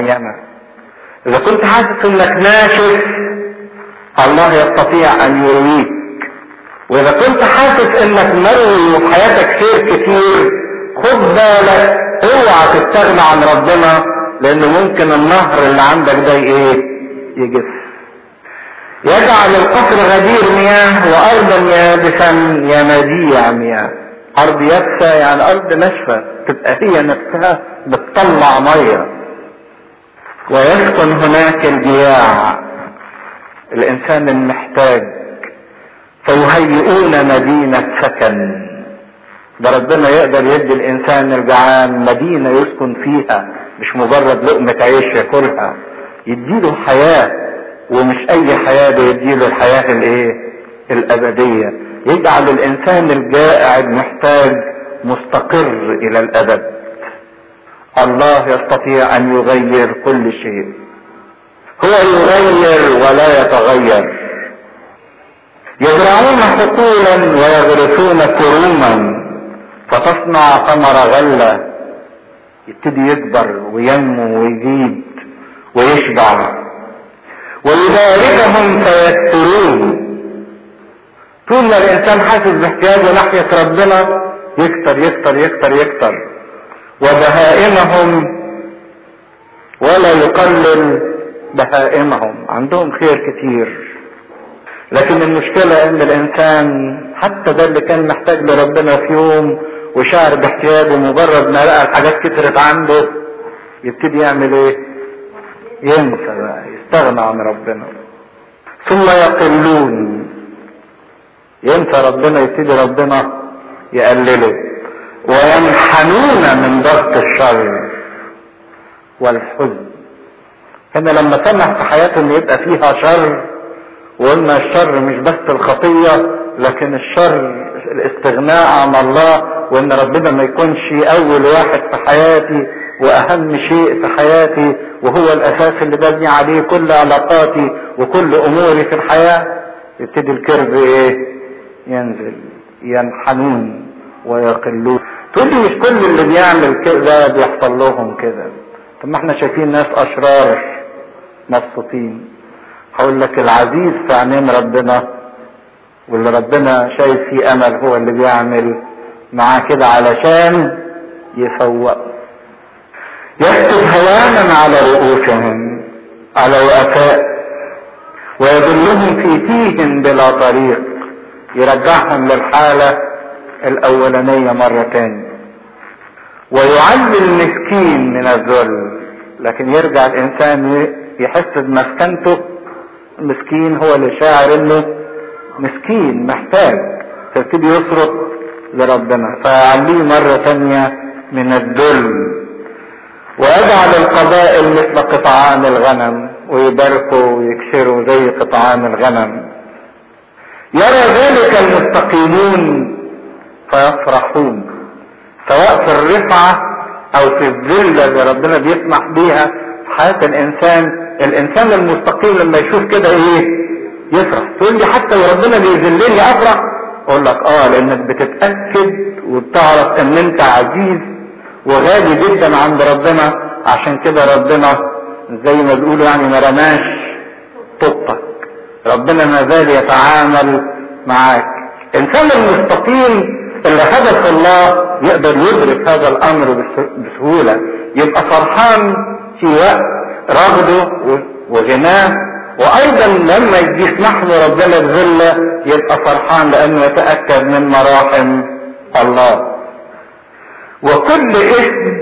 معينة اذا كنت حاسس انك ناشف الله يستطيع ان يرويك واذا كنت حاسس انك مروي وحياتك خير كتير خد بالك اوعى تستغنى عن ربنا لان ممكن النهر اللي عندك ده ايه يجف يجعل القصر غدير مياه وارضا يابسا ينابيع مياه ارض يابسه يعني ارض ناشفه تبقى هي نفسها بتطلع ميه ويسكن هناك الجياع الانسان المحتاج فيهيئون مدينه سكن ده ربنا يقدر يدي الانسان الجعان مدينه يسكن فيها مش مجرد لقمه عيش ياكلها يديله حياه ومش اي حياه ده يديله الحياه الايه الابديه يجعل الانسان الجائع المحتاج مستقر الى الابد الله يستطيع ان يغير كل شيء هو يغير ولا يتغير يزرعون حقولا ويغرسون كروما فتصنع ثمر غلة يبتدي يكبر وينمو ويزيد ويشبع ويباركهم فيكثرون طول ما الانسان حاسس باحتياجه ناحية ربنا يكتر يكتر يكتر يكتر وبهائمهم ولا يقلل بهائمهم عندهم خير كتير لكن المشكلة ان الانسان حتى ده اللي كان محتاج لربنا في يوم وشعر باحتياجه مجرد ما لقى الحاجات كترت عنده يبتدي يعمل ايه ينسى بقى يستغنى عن ربنا ثم يقلون ينسى ربنا يبتدي ربنا يقلله وينحنون من ضغط الشر والحزن هنا لما سمح في حياته ان يبقى فيها شر وقلنا الشر مش بس الخطية لكن الشر الاستغناء عن الله وان ربنا ما يكونش اول واحد في حياتي واهم شيء في حياتي وهو الاساس اللي ببني عليه كل علاقاتي وكل اموري في الحياة يبتدي الكرب ايه ينزل ينحنون ويقلون تقول لي مش كل اللي بيعمل كده بيحصل لهم كده طب ما احنا شايفين ناس اشرار مبسوطين هقول لك العزيز في عينين ربنا واللي ربنا شايف فيه امل هو اللي بيعمل معاه كده علشان يفوق يكتب هوانا على رؤوسهم على وفاء ويدلهم في تيه بلا طريق يرجعهم للحالة الأولانية مرة تاني ويعلي المسكين من الذل لكن يرجع الإنسان يحس بمسكنته مسكين هو اللي شاعر انه مسكين محتاج فيبتدي يصرف لربنا فيعليه مرة تانية من الذل ويجعل القبائل مثل قطعان الغنم ويباركوا ويكسروا زي قطعان الغنم يرى ذلك المستقيمون فيفرحون سواء في الرفعة او في الذلة اللي ربنا بيسمح بيها في حياة الانسان الانسان المستقيم لما يشوف كده ايه يفرح تقول لي حتى وربنا بيذلني افرح اقول لك اه لانك بتتاكد وبتعرف ان انت عزيز وغالي جدا عند ربنا عشان كده ربنا زي ما بيقولوا يعني ما رماش طبك ربنا ما زال يتعامل معاك الانسان المستقيم اللي هدف الله يقدر يدرك هذا الامر بسهوله يبقى فرحان في وقت رغده وغناه وايضا لما يسمح له ربنا الذله يبقى فرحان لانه يتاكد من مراحم الله وكل اسم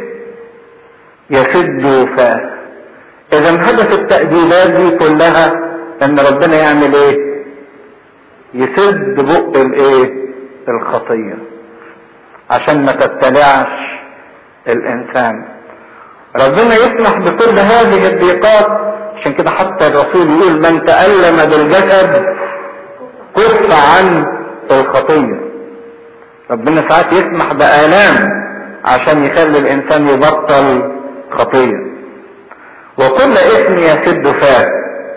يسد فاه اذا هدف التأديبات دي كلها ان ربنا يعمل ايه يسد بق الايه الخطية عشان ما تبتلعش الانسان ربنا يسمح بكل هذه الضيقات عشان كده حتى الرسول يقول من تألم بالجسد كف عن الخطية ربنا ساعات يسمح بآلام عشان يخلي الانسان يبطل خطية وكل اسم يسد فاه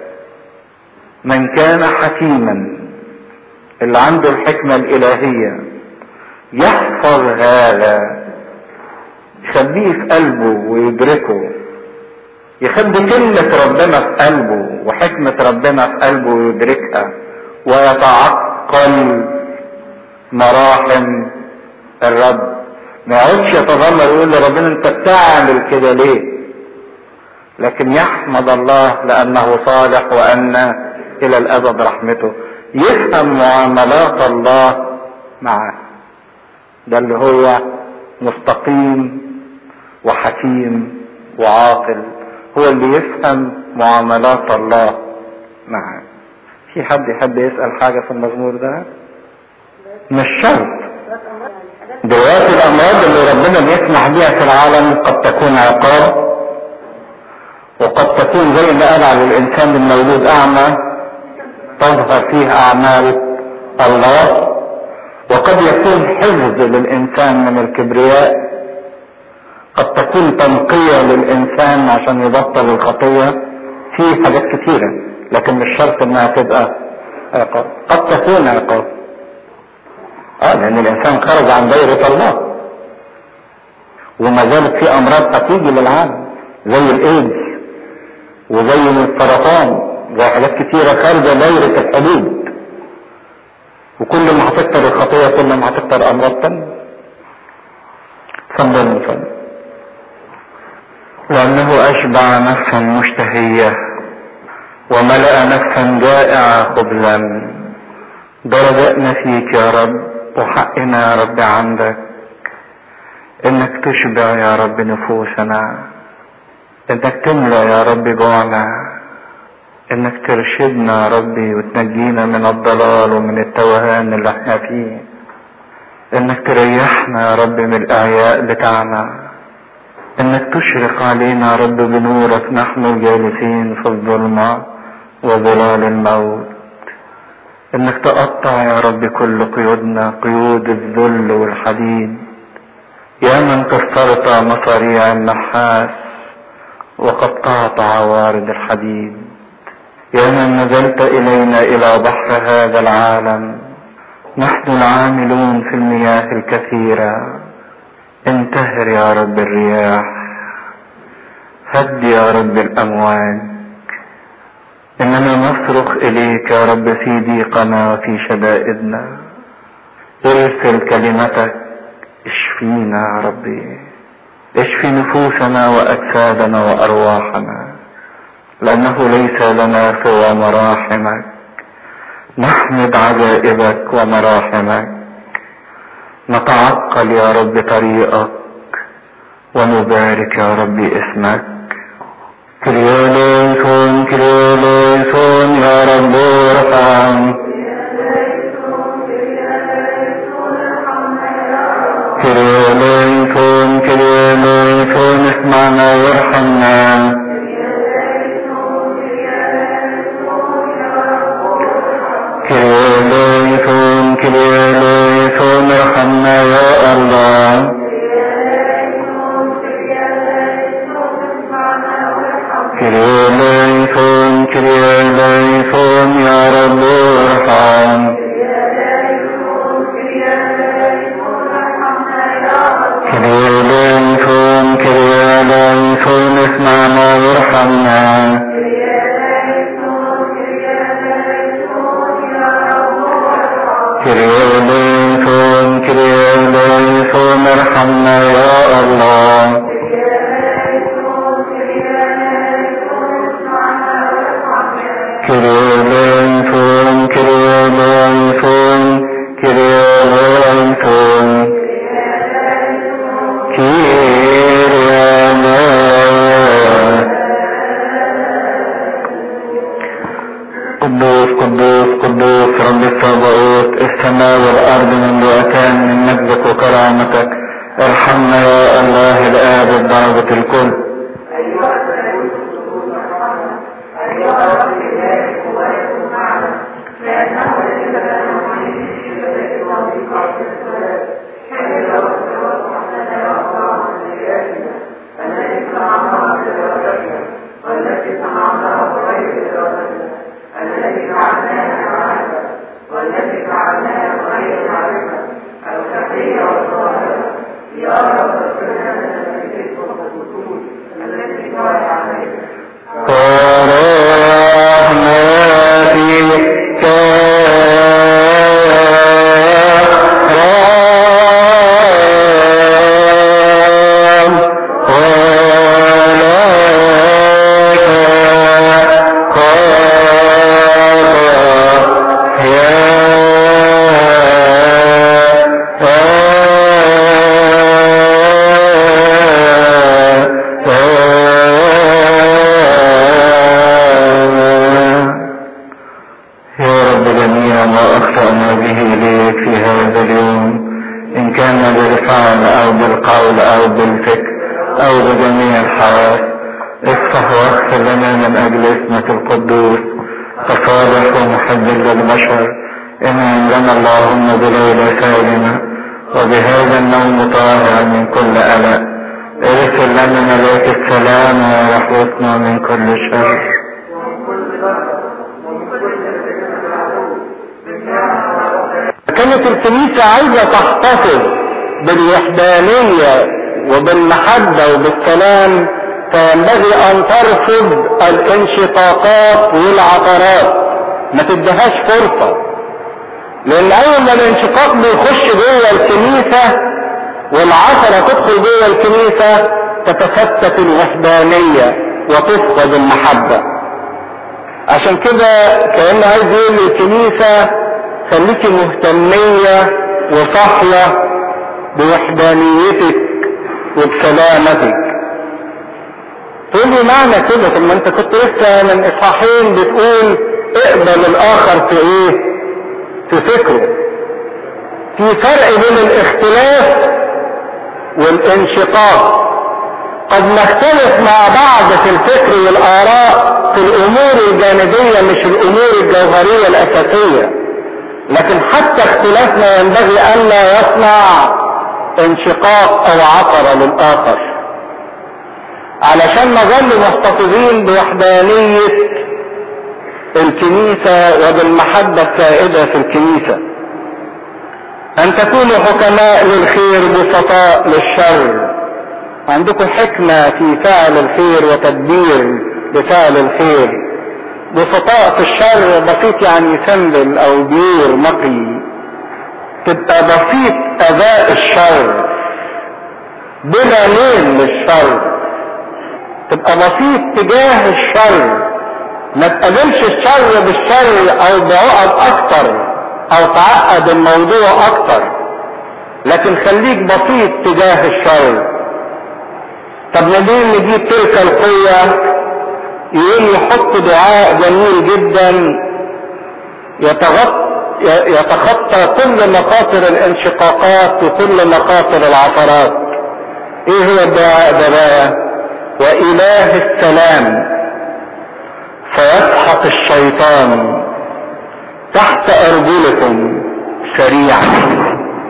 من كان حكيما اللي عنده الحكمة الالهية يحفظ هذا يخبيه في قلبه ويدركه يخبي كلمة ربنا في قلبه وحكمة ربنا في قلبه ويدركها ويتعقل مراحم الرب ما يقعدش يتذمر يقول لربنا انت بتعمل كده ليه لكن يحمد الله لانه صالح وان الى الابد رحمته يفهم معاملات الله معه ده اللي هو مستقيم وحكيم وعاقل هو اللي يفهم معاملات الله معه في حد يحب يسأل حاجة في المزمور ده مش شرط دلوقتي الأمراض اللي ربنا بيسمح بيها في العالم قد تكون عقاب وقد تكون زي ما قال على الإنسان المولود أعمى تظهر فيه أعمال الله وقد يكون حفظ للإنسان من الكبرياء قد تكون تنقية للإنسان عشان يبطل الخطية في حاجات كتيرة لكن مش شرط انها تبقى عقاب قد تكون عقاب اه لان الانسان خرج عن دائرة الله وما زالت في امراض هتيجي للعالم زي الايدز وزي السرطان زي حاجات كتيرة خارجة دائرة الحدود وكل ما هتكتر الخطية كل ما هتكتر امراض تانية اتفضل اتفضل لأنه أشبع نفسا مشتهية وملأ نفسا جائعة خبزا درجتنا فيك يا رب وحقنا يا رب عندك انك تشبع يا رب نفوسنا انك تملى يا رب جوعنا انك ترشدنا يا ربي وتنجينا من الضلال ومن التوهان اللي احنا فيه انك تريحنا يا رب من الاعياء بتاعنا انك تشرق علينا يا رب بنورك نحن الجالسين في الظلمة وظلال الموت انك تقطع يا رب كل قيودنا قيود الذل والحديد يا من كسرت مصاريع النحاس وقطعت عوارض الحديد يا من نزلت الينا الى بحر هذا العالم نحن العاملون في المياه الكثيره انتهر يا رب الرياح هد يا رب الامواج اننا نصرخ اليك يا رب في ضيقنا وفي شدائدنا ارسل كلمتك اشفينا يا ربي اشفي نفوسنا واجسادنا وارواحنا لانه ليس لنا سوى مراحمك نحمد عجائبك ومراحمك نتعقل يا رب طريقك ونبارك يا رب اسمك كريوليسون كريوليسون يا رب ارحم كريوليسون كريوليسون اسمعنا وارحمنا كريوليسون كريوليسون ارحمنا يا الله كريوليسون كريوليسون يا رب ارحم كريوليسون كريوليسون اسمعنا وارحمنا كريوليسون كريوليسون ارحمنا يا الله كريوليسون كريوليسون كريوليسون كريوليسون قدوس قدوس قدوس رب الصباوت السماء والارض من اتان من مجدك وكرامتك ارحمنا يا الله الاب درجة الكل بالقول او بالفكر او بجميع الحواس افتح واغفر لنا من اجل اسمك القدوس تصالح ومحب للبشر ان عندنا اللهم بليلة سالمة وبهذا النوم طاهرا من كل قلق اغفر لنا ملاك السلام ويحفظنا من كل شر كانت الكنيسة عايزة تحتفظ بالوحدانية وبالمحبة وبالسلام فينبغي ان ترفض الانشقاقات والعثرات ما تدهاش فرصة لان اول ما الانشقاق بيخش جوه الكنيسة والعثرة تدخل جوه الكنيسة تتفتت الوحدانية وتفقد المحبة عشان كده كأنه عايز يقول للكنيسة خليكي مهتمية وصاحية بوحدانيتك وبسلامتك تقول لي معنى كده طب ما انت كنت لسه من اصحاحين بتقول اقبل الاخر في ايه في فكره في فرق بين الاختلاف والانشقاق قد نختلف مع بعض في الفكر والاراء في الامور الجانبية مش الامور الجوهرية الاساسية لكن حتى اختلافنا ينبغي الا يصنع انشقاق او عثرة للاخر علشان نظل محتفظين بوحدانية الكنيسة وبالمحبة السائدة في الكنيسة ان تكونوا حكماء للخير بسطاء للشر عندكم حكمة في فعل الخير وتدبير لفعل الخير بسطاء في الشر بسيط يعني سنبل او بيور نقي تبقى بسيط اداء الشر بلا ميل للشر تبقى بسيط تجاه الشر ما تقابلش الشر بالشر او بعقد اكتر او تعقد الموضوع اكتر لكن خليك بسيط تجاه الشر طب منين نجيب تلك القوة يقول يحط دعاء جميل جدا يتغطى يتخطى كل مخاطر الانشقاقات وكل مخاطر العثرات ايه هو الدعاء ده بقى واله السلام فيسحق الشيطان تحت ارجلكم سريعا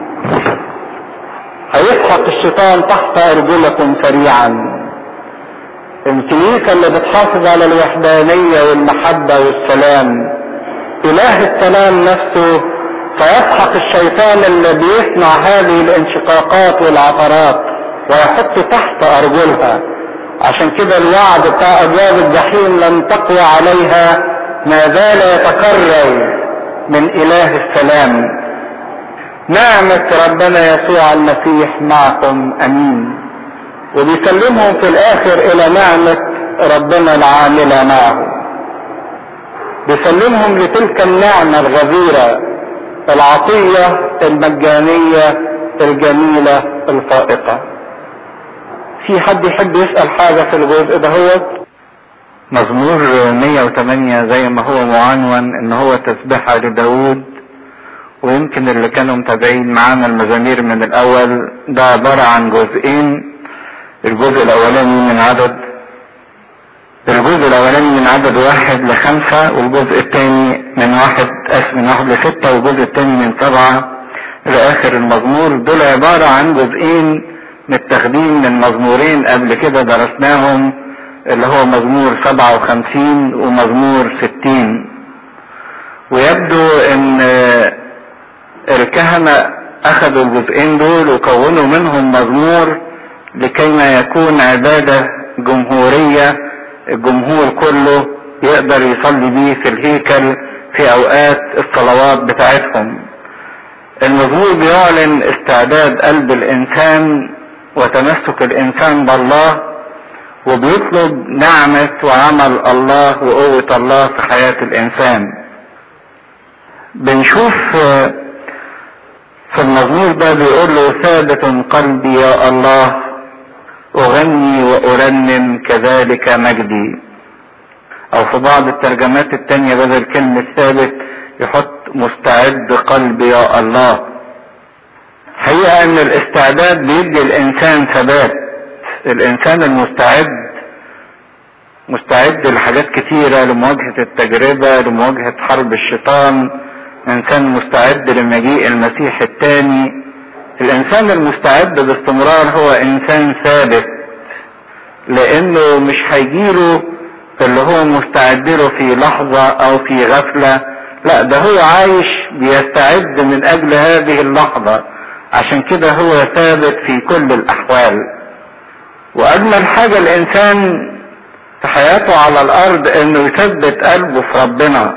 هيسحق الشيطان تحت ارجلكم سريعا الكنيسة اللي بتحافظ على الوحدانية والمحبة والسلام اله السلام نفسه فيسحق الشيطان اللي بيصنع هذه الانشقاقات والعثرات ويحط تحت ارجلها عشان كده الوعد بتاع ابواب الجحيم لم تقوى عليها ما زال يتكرر من اله السلام نعمة ربنا يسوع المسيح معكم امين وبيسلمهم في الاخر الى نعمة ربنا العاملة معه بيسلمهم لتلك النعمة الغزيرة العطية المجانية الجميلة الفائقة في حد يحب يسأل حاجة في الجزء ده هو مزمور 108 زي ما هو معنون ان هو تسبحة لداود ويمكن اللي كانوا متابعين معانا المزامير من الاول ده عبارة عن جزئين الجزء الاولاني من عدد الجزء الاولاني من عدد واحد لخمسة والجزء الثاني من واحد اسف من واحد لستة والجزء الثاني من سبعة لاخر المزمور دول عبارة عن جزئين متاخدين من مزمورين قبل كده درسناهم اللي هو مزمور سبعة وخمسين ومزمور ستين ويبدو ان الكهنة اخذوا الجزئين دول وكونوا منهم مزمور لكي ما يكون عبادة جمهورية الجمهور كله يقدر يصلي بيه في الهيكل في اوقات الصلوات بتاعتهم المزمور بيعلن استعداد قلب الانسان وتمسك الانسان بالله وبيطلب نعمة وعمل الله وقوة الله في حياة الانسان بنشوف في المزمور ده بيقول له ثابت قلبي يا الله اغني وارنم كذلك مجدي او في بعض الترجمات التانية بدل كلمة ثابت يحط مستعد قلبي يا الله حقيقة ان الاستعداد بيدي الانسان ثبات الانسان المستعد مستعد لحاجات كتيرة لمواجهة التجربة لمواجهة حرب الشيطان انسان مستعد لمجيء المسيح الثاني الانسان المستعد باستمرار هو انسان ثابت لانه مش هيجيله اللي هو مستعد له في لحظة او في غفلة لا ده هو عايش بيستعد من اجل هذه اللحظة عشان كده هو ثابت في كل الاحوال واجمل حاجة الانسان في حياته على الارض انه يثبت قلبه في ربنا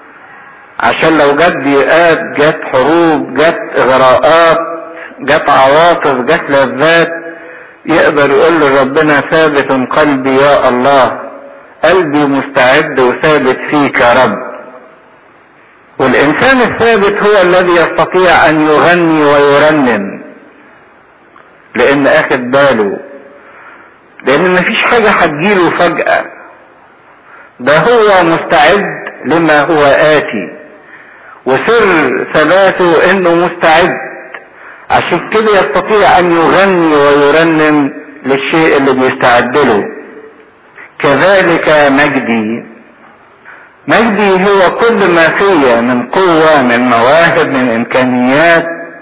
عشان لو جت ضيقات جت حروب جت اغراءات جت عواطف جت لذات يقدر يقول لربنا ثابت قلبي يا الله قلبي مستعد وثابت فيك يا رب والانسان الثابت هو الذي يستطيع ان يغني ويرنم لان اخد باله لان مفيش حاجة هتجيله فجأة ده هو مستعد لما هو آتي وسر ثباته انه مستعد عشان كده يستطيع ان يغني ويرنم للشيء اللي بيستعد له كذلك مجدي مجدي هو كل ما فيا من قوة من مواهب من امكانيات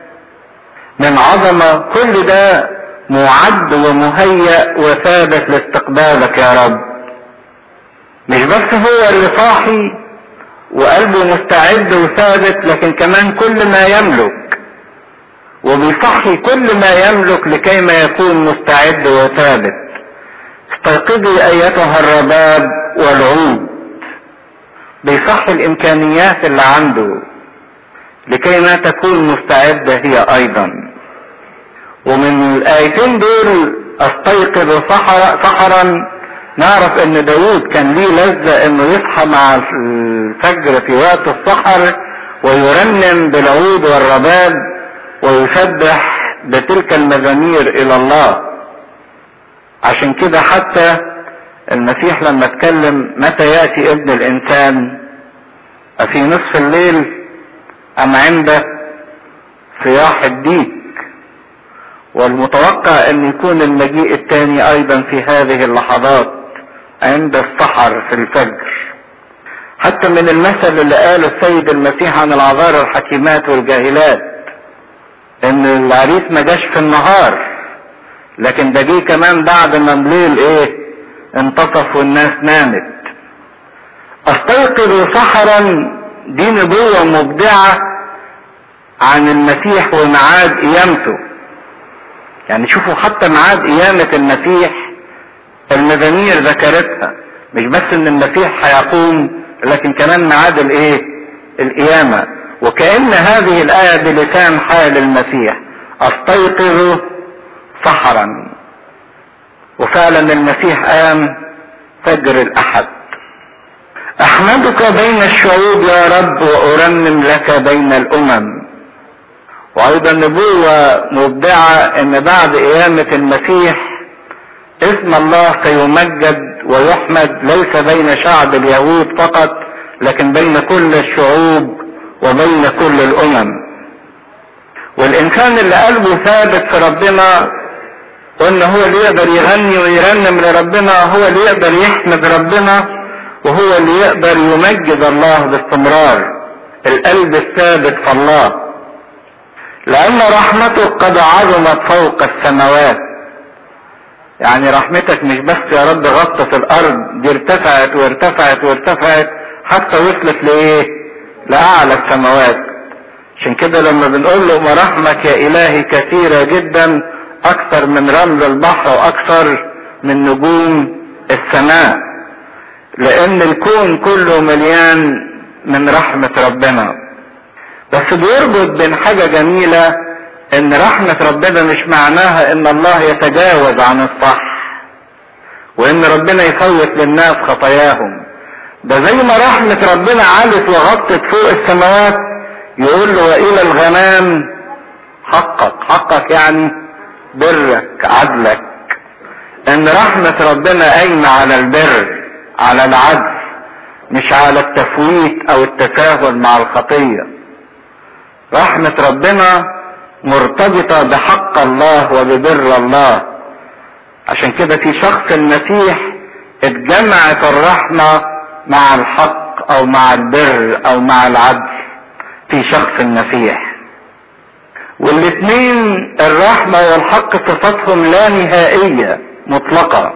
من عظمة كل ده معد ومهيأ وثابت لاستقبالك يا رب مش بس هو اللي صاحي وقلبه مستعد وثابت لكن كمان كل ما يملك وبيصحي كل ما يملك لكي ما يكون مستعد وثابت استيقظي ايتها الرباب والعود بيصحي الامكانيات اللي عنده لكي ما تكون مستعدة هي ايضا ومن الايتين دول استيقظ سحرا سحرا نعرف ان داود كان ليه لذة انه يصحى مع الفجر في وقت السحر ويرنم بالعود والرباب ويسبح بتلك المزامير الى الله عشان كده حتى المسيح لما اتكلم متى ياتي ابن الانسان افي نصف الليل ام عند صياح الديك والمتوقع ان يكون المجيء الثاني ايضا في هذه اللحظات عند السحر في الفجر حتى من المثل اللي قاله السيد المسيح عن العذار الحكيمات والجاهلات ان العريس ما جاش في النهار لكن ده جه كمان بعد ما الليل ايه انتصف والناس نامت استيقظ سحرا دي نبوة مبدعة عن المسيح وميعاد قيامته يعني شوفوا حتى ميعاد قيامة المسيح المزامير ذكرتها مش بس ان المسيح هيقوم لكن كمان ميعاد الايه القيامة وكأن هذه الآية بلسان حال المسيح استيقظ سحرا وفعلا المسيح قام فجر الأحد أحمدك بين الشعوب يا رب وأرنم لك بين الأمم وأيضا نبوة مبدعة إن بعد قيامة المسيح اسم الله سيمجد ويحمد ليس بين شعب اليهود فقط لكن بين كل الشعوب وبين كل الامم والانسان اللي قلبه ثابت في ربنا قلنا هو اللي يقدر يغني ويرنم لربنا هو اللي يقدر يحمد ربنا وهو اللي يقدر يمجد الله باستمرار القلب الثابت في الله لان رحمته قد عظمت فوق السماوات يعني رحمتك مش بس يا رب غطت الارض دي ارتفعت وارتفعت وارتفعت حتى وصلت لايه لاعلى السماوات عشان كده لما بنقول له مراحمك يا الهي كثيرة جدا اكثر من رمل البحر واكثر من نجوم السماء لان الكون كله مليان من رحمة ربنا بس بيربط بين حاجة جميلة ان رحمة ربنا مش معناها ان الله يتجاوز عن الصح وان ربنا يفوت للناس خطاياهم ده زي ما رحمة ربنا علت وغطت فوق السماوات يقول له والى الغمام حقك حقك يعني برك عدلك ان رحمة ربنا قايمة على البر على العدل مش على التفويت او التساهل مع الخطية رحمة ربنا مرتبطة بحق الله وببر الله عشان كده في شخص المسيح اتجمعت الرحمة مع الحق او مع البر او مع العدل في شخص المسيح والاثنين الرحمة والحق صفاتهم لا نهائية مطلقة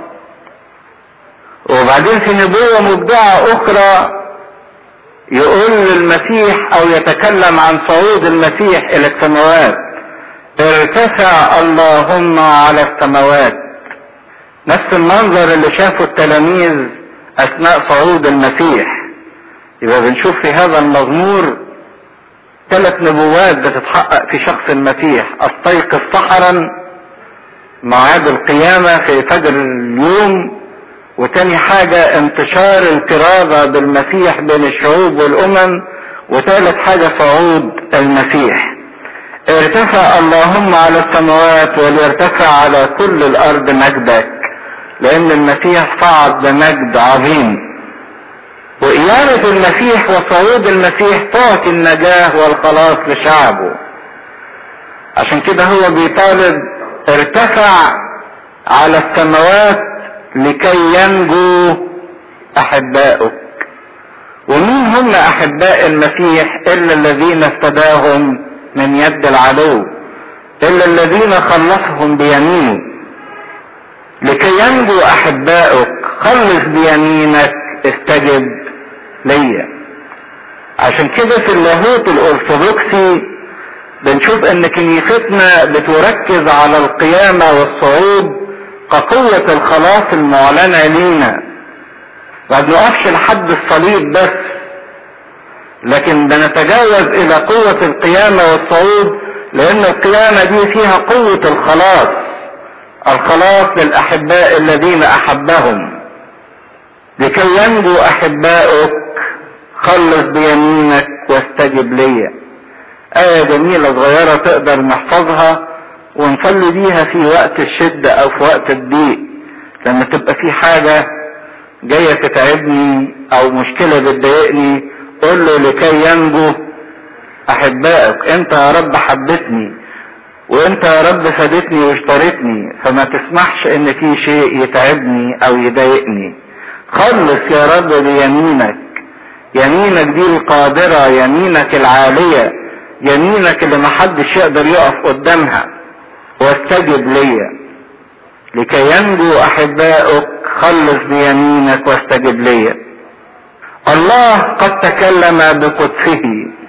وبعدين في نبوة مبدعة اخرى يقول للمسيح او يتكلم عن صعود المسيح الى السماوات ارتفع اللهم على السماوات نفس المنظر اللي شافه التلاميذ اثناء صعود المسيح يبقى بنشوف في هذا المزمور ثلاث نبوات بتتحقق في شخص المسيح استيقظ سحرا ميعاد القيامة في فجر اليوم وتاني حاجة انتشار الكرازة بالمسيح بين الشعوب والامم وتالت حاجة صعود المسيح ارتفع اللهم على السماوات وليرتفع على كل الارض مجدك لان المسيح صعد بمجد عظيم وإيانة المسيح وصعود المسيح تعطي النجاة والخلاص لشعبه عشان كده هو بيطالب ارتفع على السماوات لكي ينجو أحبائك ومين هم أحباء المسيح إلا الذين افتداهم من يد العدو إلا الذين خلصهم بيمينه لكي ينجو أحبائك خلص بيمينك استجب ليا عشان كده في اللاهوت الارثوذكسي بنشوف ان كنيستنا بتركز على القيامة والصعود كقوة الخلاص المعلنة لينا ما بنقفش لحد الصليب بس لكن بنتجاوز الى قوة القيامة والصعود لان القيامة دي فيها قوة الخلاص الخلاص للاحباء الذين احبهم لكي ينجو احبائك خلص بيمينك واستجب ليا آية جميلة صغيرة تقدر نحفظها ونصلي بيها في وقت الشدة أو في وقت الضيق لما تبقى في حاجة جاية تتعبني أو مشكلة بتضايقني قول له لكي ينجو أحبائك أنت يا رب حبتني وأنت يا رب فادتني واشتريتني فما تسمحش إن في شيء يتعبني أو يضايقني خلص يا رب بيمينك يمينك دي القادرة يمينك العالية يمينك اللي محدش يقدر يقف قدامها واستجب ليا لكي ينجو احبائك خلص بيمينك واستجب ليا الله قد تكلم بقدسه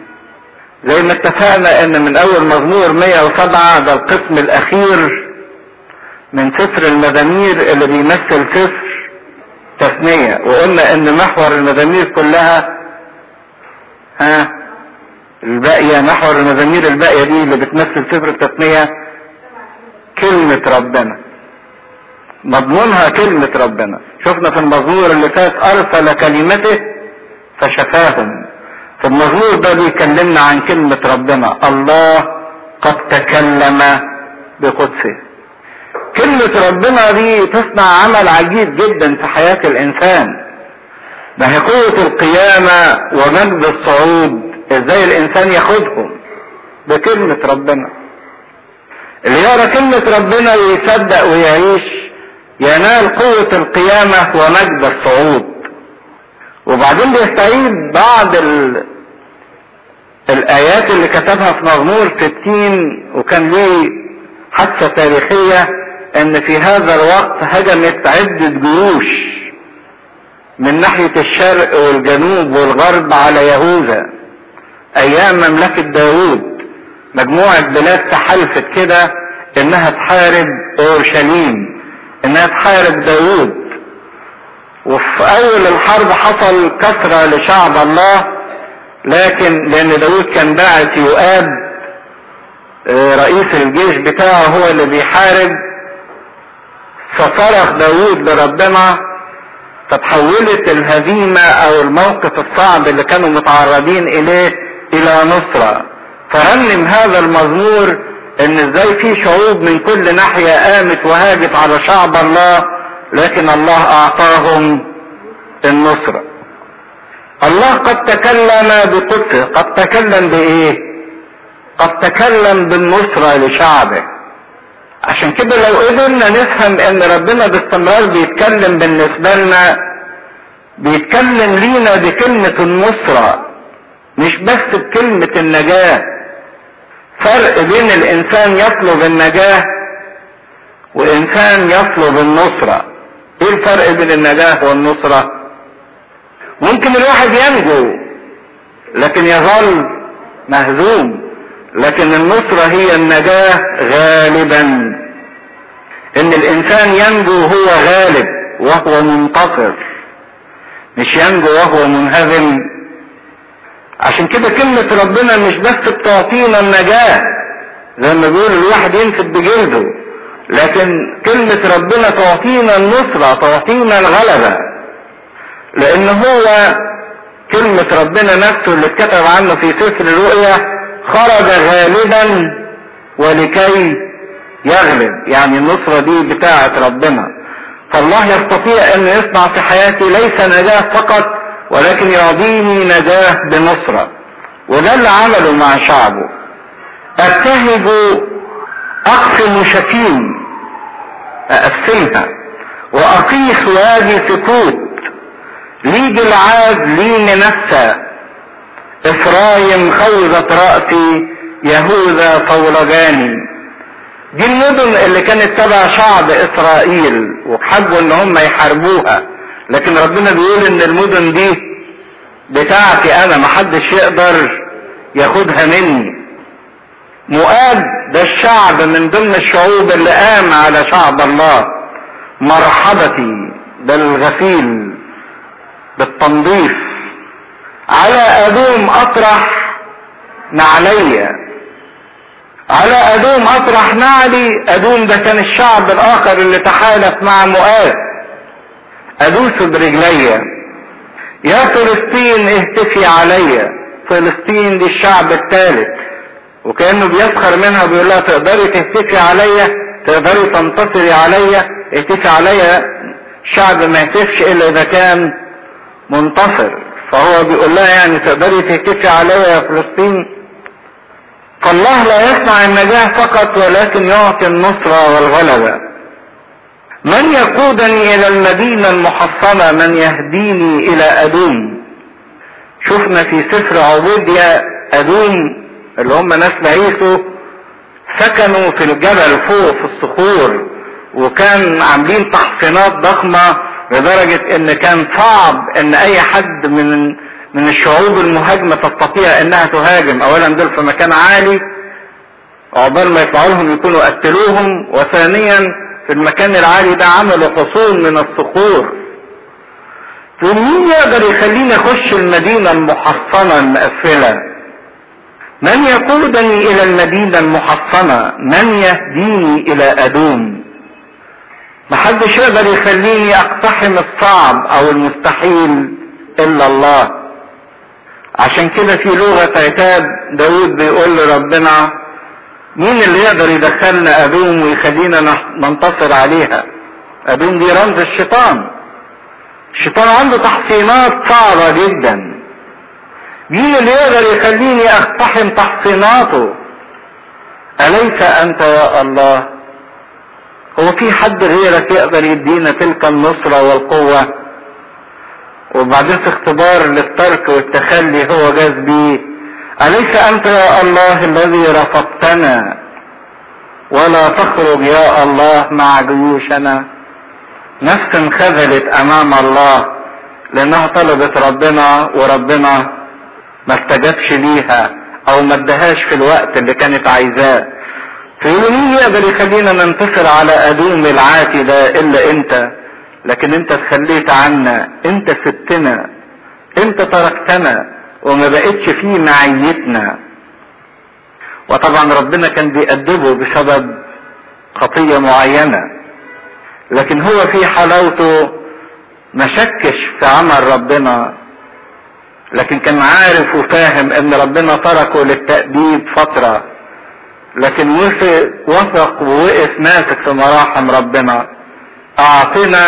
زي ما اتفقنا ان من اول مزمور 107 ده القسم الاخير من سفر المزامير اللي بيمثل سفر تثنية وقلنا ان محور المزامير كلها ها الباقية محور المزامير الباقية دي اللي بتمثل سفر التثنية كلمة ربنا مضمونها كلمة ربنا شفنا في المزمور اللي فات ارسل كلمته فشفاهم في المزمور ده بيكلمنا عن كلمة ربنا الله قد تكلم بقدسه كلمة ربنا دي تصنع عمل عجيب جدا في حياة الإنسان ده هي قوة القيامة ومجد الصعود ازاي الإنسان ياخدهم بكلمة ربنا اللي يقرا كلمة ربنا ويصدق ويعيش ينال قوة القيامة ومجد الصعود وبعدين بيستعيد بعض ال... الآيات اللي كتبها في مزمور 60 وكان ليه حادثة تاريخية ان في هذا الوقت هجمت عدة جيوش من ناحية الشرق والجنوب والغرب على يهوذا ايام مملكة داوود مجموعة بلاد تحالفت كده انها تحارب اورشليم انها تحارب داوود وفي اول الحرب حصل كثرة لشعب الله لكن لان داوود كان باعت يؤاب رئيس الجيش بتاعه هو اللي بيحارب فصرخ داوود لربنا فتحولت الهزيمة او الموقف الصعب اللي كانوا متعرضين اليه الى نصرة فرنم هذا المزمور ان ازاي في شعوب من كل ناحية قامت وهاجت على شعب الله لكن الله اعطاهم النصرة الله قد تكلم بقدسه قد تكلم بايه قد تكلم بالنصرة لشعبه عشان كده لو قدرنا نفهم ان ربنا باستمرار بيتكلم بالنسبة لنا بيتكلم لينا بكلمة النصرة مش بس بكلمة النجاة فرق بين الانسان يطلب النجاة وانسان يطلب النصرة ايه الفرق بين النجاة والنصرة ممكن الواحد ينجو لكن يظل مهزوم لكن النصرة هي النجاة غالبا ان الانسان ينجو هو غالب وهو منتصر مش ينجو وهو منهزم عشان كده كلمة ربنا مش بس بتعطينا النجاة زي ما بيقول الواحد ينفد بجلده لكن كلمة ربنا تعطينا النصرة تعطينا الغلبة لان هو كلمة ربنا نفسه اللي اتكتب عنه في سفر الرؤيا خرج غالبا ولكي يغلب يعني النصرة دي بتاعة ربنا فالله يستطيع ان يصنع في حياتي ليس نجاة فقط ولكن يعطيني نجاة بنصرة وده اللي عمله مع شعبه ابتهج اقسم شتيم اقسمها واقيس وادي سكوت لي جلعاد لي منسى افرايم خوذة رأسي يهوذا صولجاني دي المدن اللي كانت تبع شعب اسرائيل وحبوا ان هم يحاربوها لكن ربنا بيقول ان المدن دي بتاعتي انا محدش يقدر ياخدها مني مؤاب ده الشعب من ضمن الشعوب اللي قام على شعب الله مرحبتي ده الغسيل بالتنظيف على ادوم اطرح نعلي على ادوم اطرح نعلي ادوم ده كان الشعب الاخر اللي تحالف مع مؤاب ادوس برجلي يا فلسطين اهتفي عليا فلسطين دي الشعب الثالث وكانه بيسخر منها بيقول لها تقدري تهتفي عليا تقدري تنتصري عليا اهتفي عليا الشعب ما يهتفش الا اذا كان منتصر فهو بيقول لها يعني تقدري تهتفي عليا يا فلسطين فالله لا يصنع النجاح فقط ولكن يعطي النصرة والغلبة من يقودني الى المدينة المحصنة من يهديني الى ادوم شفنا في سفر عبودية ادوم اللي هم ناس عيسو سكنوا في الجبل فوق في الصخور وكان عاملين تحصينات ضخمة لدرجة ان كان صعب ان اي حد من من الشعوب المهاجمة تستطيع انها تهاجم اولا دول في مكان عالي عقبال ما يطلعوا لهم يكونوا قتلوهم وثانيا في المكان العالي ده عملوا حصون من الصخور مين يقدر يخليني اخش المدينة المحصنة المقفلة من يقودني الى المدينة المحصنة من يهديني الى ادوم محدش يقدر يخليني اقتحم الصعب او المستحيل الا الله عشان كده في لغة عتاب داود بيقول لربنا مين اللي يقدر يدخلنا ادوم ويخلينا ننتصر عليها ادوم دي رمز الشيطان الشيطان عنده تحصينات صعبة جدا مين اللي يقدر يخليني اقتحم تحصيناته اليس انت يا الله هو في حد غيرك يقدر يدينا تلك النصرة والقوة وبعدين في اختبار للترك والتخلي هو جاز بيه أليس أنت يا الله الذي رفضتنا ولا تخرج يا الله مع جيوشنا نفس انخذلت أمام الله لأنها طلبت ربنا وربنا ما استجابش ليها أو ما ادهاش في الوقت اللي كانت عايزاه فيقولوا مين يقدر يخلينا ننتصر على أدوم العاتي ده إلا أنت لكن أنت تخليت عنا أنت سبتنا أنت تركتنا وما بقتش فيه معيتنا وطبعا ربنا كان بيأدبه بسبب خطية معينة لكن هو في حلاوته ما شكش في عمل ربنا لكن كان عارف وفاهم ان ربنا تركه للتأديب فترة لكن وثق وثق ووقف ماسك في مراحم ربنا اعطنا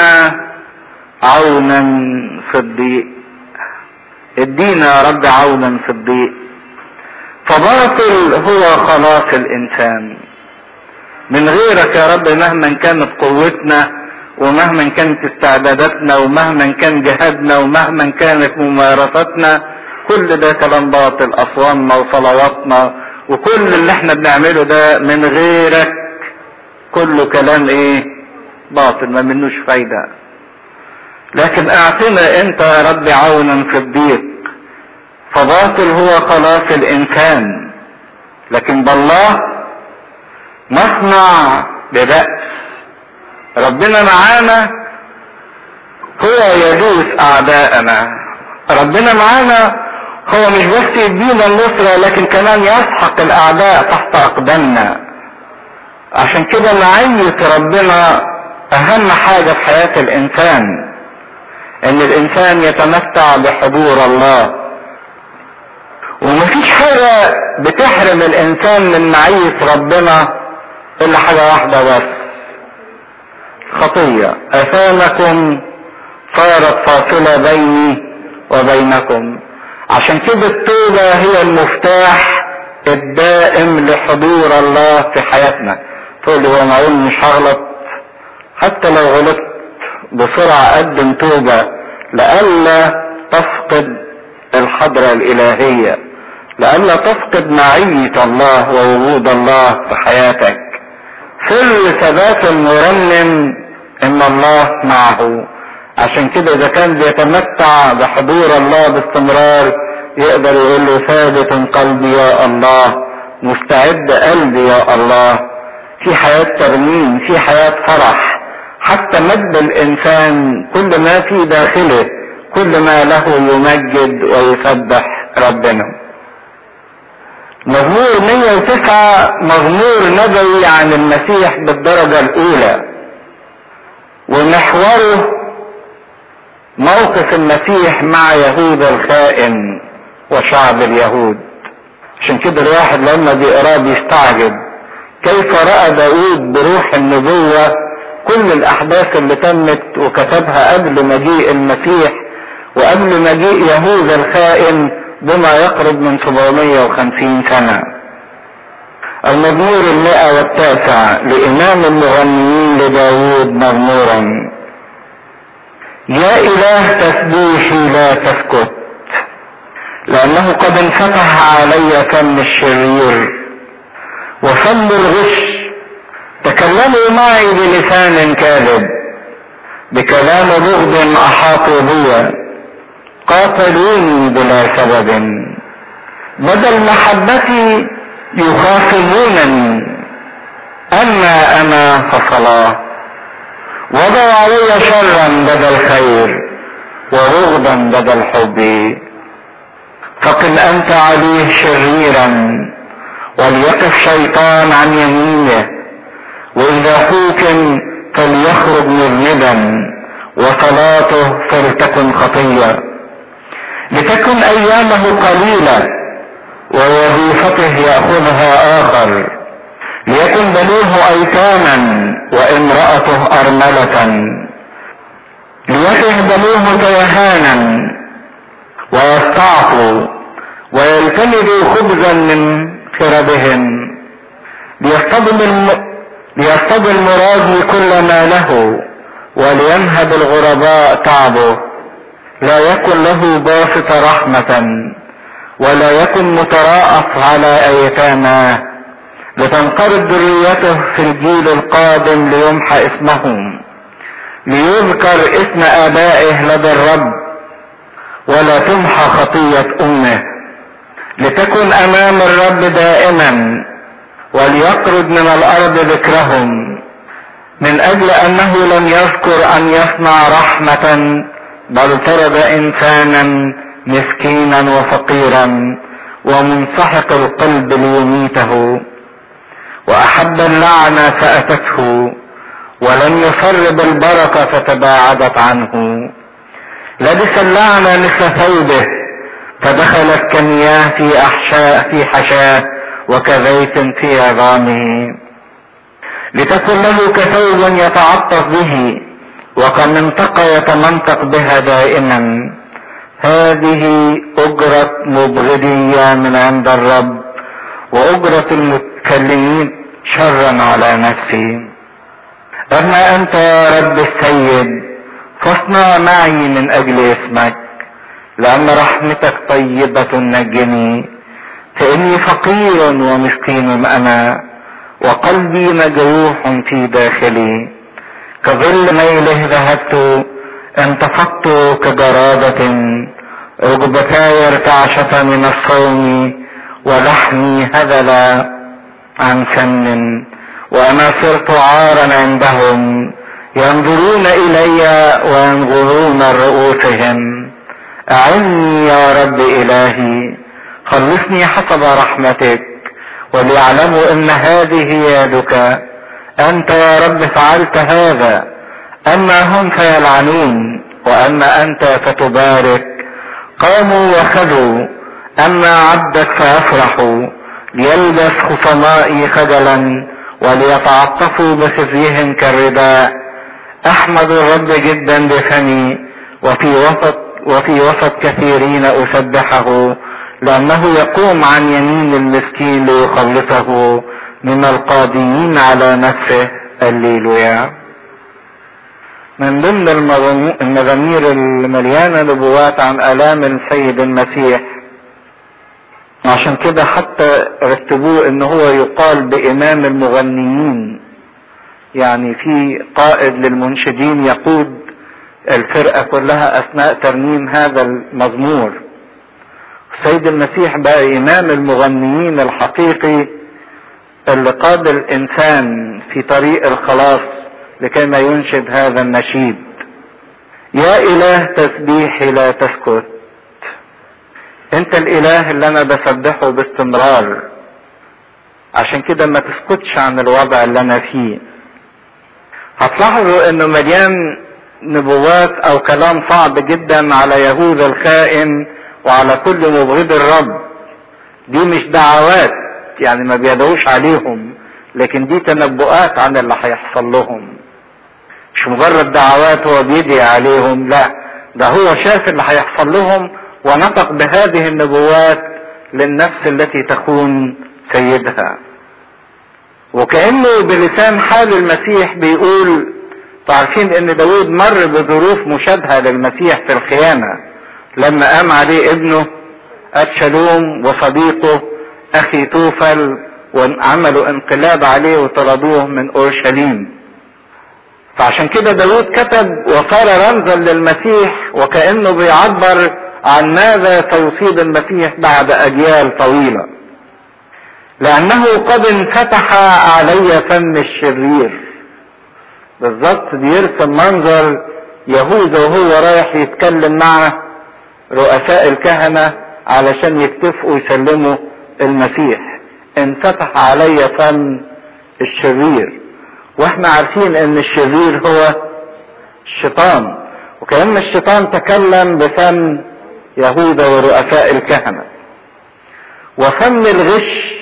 عونا في الضيق ادينا يا رب عونا في الضيق فباطل هو خلاص الانسان من غيرك يا رب مهما كانت قوتنا ومهما كانت استعداداتنا ومهما كان جهادنا ومهما كانت ممارساتنا كل ده كلام باطل اصوامنا وصلواتنا وكل اللي احنا بنعمله ده من غيرك كله كلام ايه باطل ما منوش فايدة لكن اعطنا انت يا رب عونا في الضيق فباطل هو خلاص الانسان لكن بالله نصنع ببأس ربنا معانا هو يدوس اعداءنا ربنا معانا هو مش بس يدينا النصرة لكن كمان يسحق الاعداء تحت اقدامنا عشان كده معية ربنا اهم حاجة في حياة الانسان ان الانسان يتمتع بحضور الله ومفيش حاجة بتحرم الانسان من معية ربنا الا حاجة واحدة بس خطية اثامكم صارت فاصلة بيني وبينكم عشان كده التوبة هي المفتاح الدائم لحضور الله في حياتنا تقول لي هو معقول مش هغلط حتى لو غلطت بسرعة قدم توبة لئلا تفقد الحضرة الإلهية لئلا تفقد معية الله ووجود الله في حياتك سر ثبات المرنم ان الله معه عشان كده اذا كان بيتمتع بحضور الله باستمرار يقدر يقول له ثابت قلبي يا الله مستعد قلبي يا الله في حياة ترميم في حياة فرح حتى مجد الانسان كل ما في داخله كل ما له يمجد ويسبح ربنا مزمور 109 مزمور نبوي عن المسيح بالدرجة الأولى ومحوره موقف المسيح مع يهوذا الخائن وشعب اليهود عشان كده الواحد لما بيقراه بيستعجب كيف رأى داود بروح النبوة كل الأحداث اللي تمت وكتبها قبل مجيء المسيح وقبل مجيء يهوذا الخائن بما يقرب من 750 سنة المزمور المئة والتاسع لإمام المغنيين لداود مزمورا يا إله تسبيحي لا تسكت لأنه قد انفتح علي فم الشرير وفم الغش تكلموا معي بلسان كاذب بكلام بغض أحاطوا بي قاتلوني بلا سبب بدل محبتي يخاصمونني اما انا فصلاه وضعوا علي شرا بدل خير ورغبا بدل حبي فقل انت عليه شريرا وليقف شيطان عن يمينه واذا حوكم فليخرج مذنبا وصلاته فلتكن خطيه لتكن ايامه قليلة ووظيفته يأخذها اخر ليكن بنوه ايتاما وامرأته ارملة ليكن بنوه تيهانا ويستعطوا ويلتمدوا خبزا من خربهم ليصطدم الم... ليصطدم المراضي كل ما له ولينهب الغرباء تعبه لا يكن له باسط رحمة ولا يكن متراءف على ايتاماه لتنقرض ذريته في الجيل القادم ليمحى اسمهم ليذكر اسم ابائه لدى الرب ولا تمحى خطية امه لتكن امام الرب دائما وليقرض من الارض ذكرهم من اجل انه لم يذكر ان يصنع رحمة بل طرد انسانا مسكينا وفقيرا ومنسحق القلب ليميته واحب اللعنة فاتته ولم يفر بالبركة فتباعدت عنه لبس اللعنة مثل ثوبه فدخلت كمياه في احشاء في حشاه وكزيت في عظامه لتكن له كثوب يتعطف به وكمنطقة يتمنطق بها دائما هذه أجرة مبغضية من عند الرب وأجرة المتكلمين شرا على نفسي أما أنت يا رب السيد فاصنع معي من أجل اسمك لأن رحمتك طيبة نجني فإني فقير ومسكين أنا وقلبي مجروح في داخلي كظل ميله ذهبت انتفضت كجرادة ركبتاي ارتعشتا من الصوم ولحمي هذل عن سن وانا صرت عارا عندهم ينظرون الي وينظرون رؤوسهم اعني يا رب الهي خلصني حسب رحمتك وليعلموا ان هذه يدك انت يا رب فعلت هذا اما هم فيلعنون واما انت فتبارك قاموا وخذوا اما عبدك فيفرحوا ليلبس خصمائي خجلا وليتعطفوا بخزيهم كالرداء احمد الرب جدا بفمي وفي وسط وفي وسط كثيرين اسبحه لانه يقوم عن يمين المسكين ليخلصه من القاضيين على نفسه الليلويا من ضمن المزامير المليانه نبوات عن الام السيد المسيح عشان كده حتى رتبوه ان هو يقال بامام المغنيين يعني في قائد للمنشدين يقود الفرقه كلها اثناء ترنيم هذا المزمور السيد المسيح بقى امام المغنيين الحقيقي اللي قاد الانسان في طريق الخلاص لكي ما ينشد هذا النشيد يا اله تسبيحي لا تسكت انت الاله اللي انا بسبحه باستمرار عشان كده ما تسكتش عن الوضع اللي انا فيه هتلاحظوا انه مليان نبوات او كلام صعب جدا على يهوذا الخائن وعلى كل مبغض الرب دي مش دعوات يعني ما بيدعوش عليهم لكن دي تنبؤات عن اللي هيحصل لهم مش مجرد دعوات هو بيدعي عليهم لا ده هو شاف اللي هيحصل لهم ونطق بهذه النبوات للنفس التي تكون سيدها وكأنه بلسان حال المسيح بيقول تعرفين ان داود مر بظروف مشابهة للمسيح في الخيانة لما قام عليه ابنه ابشالوم وصديقه اخي توفل وعملوا انقلاب عليه وطردوه من اورشليم فعشان كده داود كتب وصار رمزا للمسيح وكأنه بيعبر عن ماذا سيصيب المسيح بعد اجيال طويلة لانه قد انفتح علي فم الشرير بالظبط بيرسم منظر يهوذا وهو رايح يتكلم مع رؤساء الكهنة علشان يكتفوا يسلموا المسيح انفتح علي فم الشرير واحنا عارفين ان الشرير هو الشيطان وكأن الشيطان تكلم بفم يهوذا ورؤساء الكهنة وفم الغش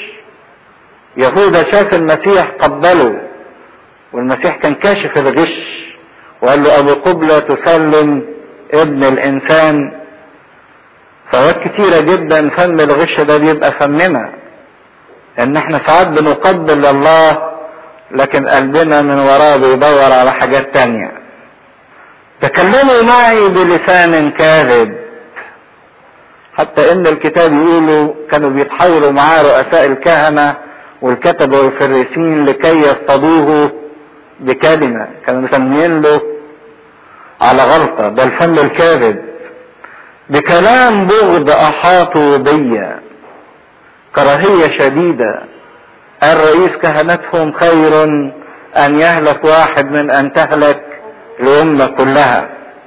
يهوذا شاف المسيح قبله والمسيح كان كاشف الغش وقال له ابو قبلة تسلم ابن الانسان فوات كتيرة جدا فم الغش ده بيبقى فمنا ان احنا ساعات بنقبل الله لكن قلبنا من وراه بيدور على حاجات تانية تكلموا معي بلسان كاذب حتى ان الكتاب يقولوا كانوا بيتحاوروا معاه رؤساء الكهنة والكتبة والفريسين لكي يصطادوه بكلمة كانوا مسميين له على غلطة ده الفم الكاذب بكلام بغض احاطوا بيا كراهية شديدة الرئيس كهنتهم خير ان يهلك واحد من ان تهلك الامة كلها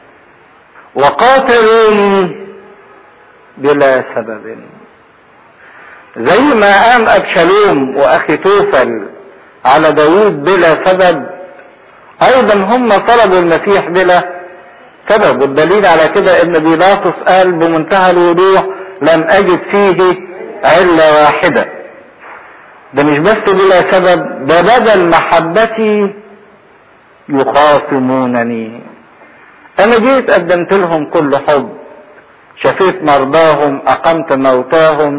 وقاتلوني بلا سبب زي ما قام ابشالوم واخي توفل على داوود بلا سبب ايضا هم طلبوا المسيح بلا سبب والدليل على كده ان بيلاطس قال بمنتهى الوضوح لم اجد فيه علة واحدة ده مش بس بلا سبب ده بدل محبتي يخاصمونني انا جيت قدمت لهم كل حب شفيت مرضاهم اقمت موتاهم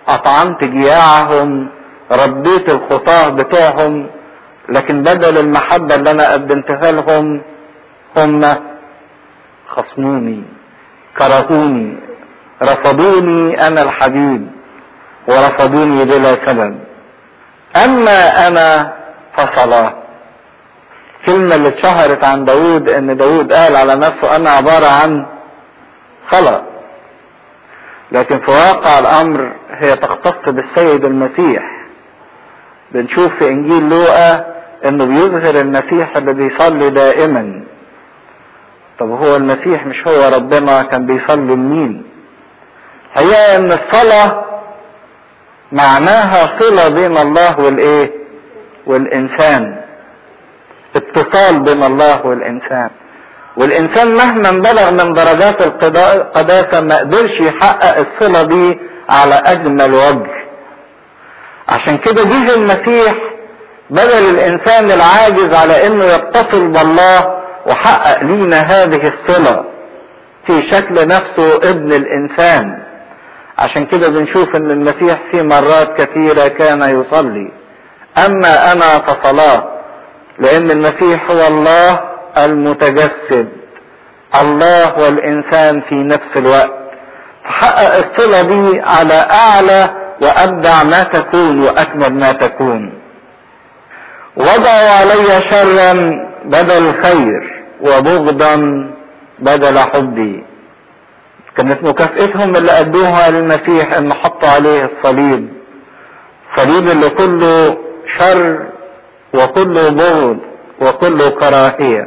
اطعمت جياعهم رديت الخطاه بتوعهم لكن بدل المحبة اللي انا قدمتها لهم هم خصموني كرهوني رفضوني انا الحبيب ورفضوني بلا سبب اما انا فصلا كلمة اللي اتشهرت عن داود ان داود قال على نفسه انا عبارة عن صلاة لكن في واقع الامر هي تختص بالسيد المسيح بنشوف في انجيل لوقا انه بيظهر المسيح اللي بيصلي دائما طب هو المسيح مش هو ربنا كان بيصلي لمين هي ان الصلاة معناها صلة بين الله والايه والانسان اتصال بين الله والانسان والانسان مهما بلغ من درجات القداسة ما قدرش يحقق الصلة دي على اجمل وجه عشان كده جه المسيح بدل الانسان العاجز على انه يتصل بالله وحقق لينا هذه الصلة في شكل نفسه ابن الانسان عشان كده بنشوف ان المسيح في مرات كثيرة كان يصلي اما انا فصلاة لان المسيح هو الله المتجسد الله والانسان في نفس الوقت فحقق الصلة دي على اعلى وابدع ما تكون واكمل ما تكون وضعوا علي شرا بدل خير وبغضا بدل حبي كانت مكافئتهم اللي ادوها للمسيح ان حطوا عليه الصليب صليب اللي كله شر وكله بغض وكله كراهية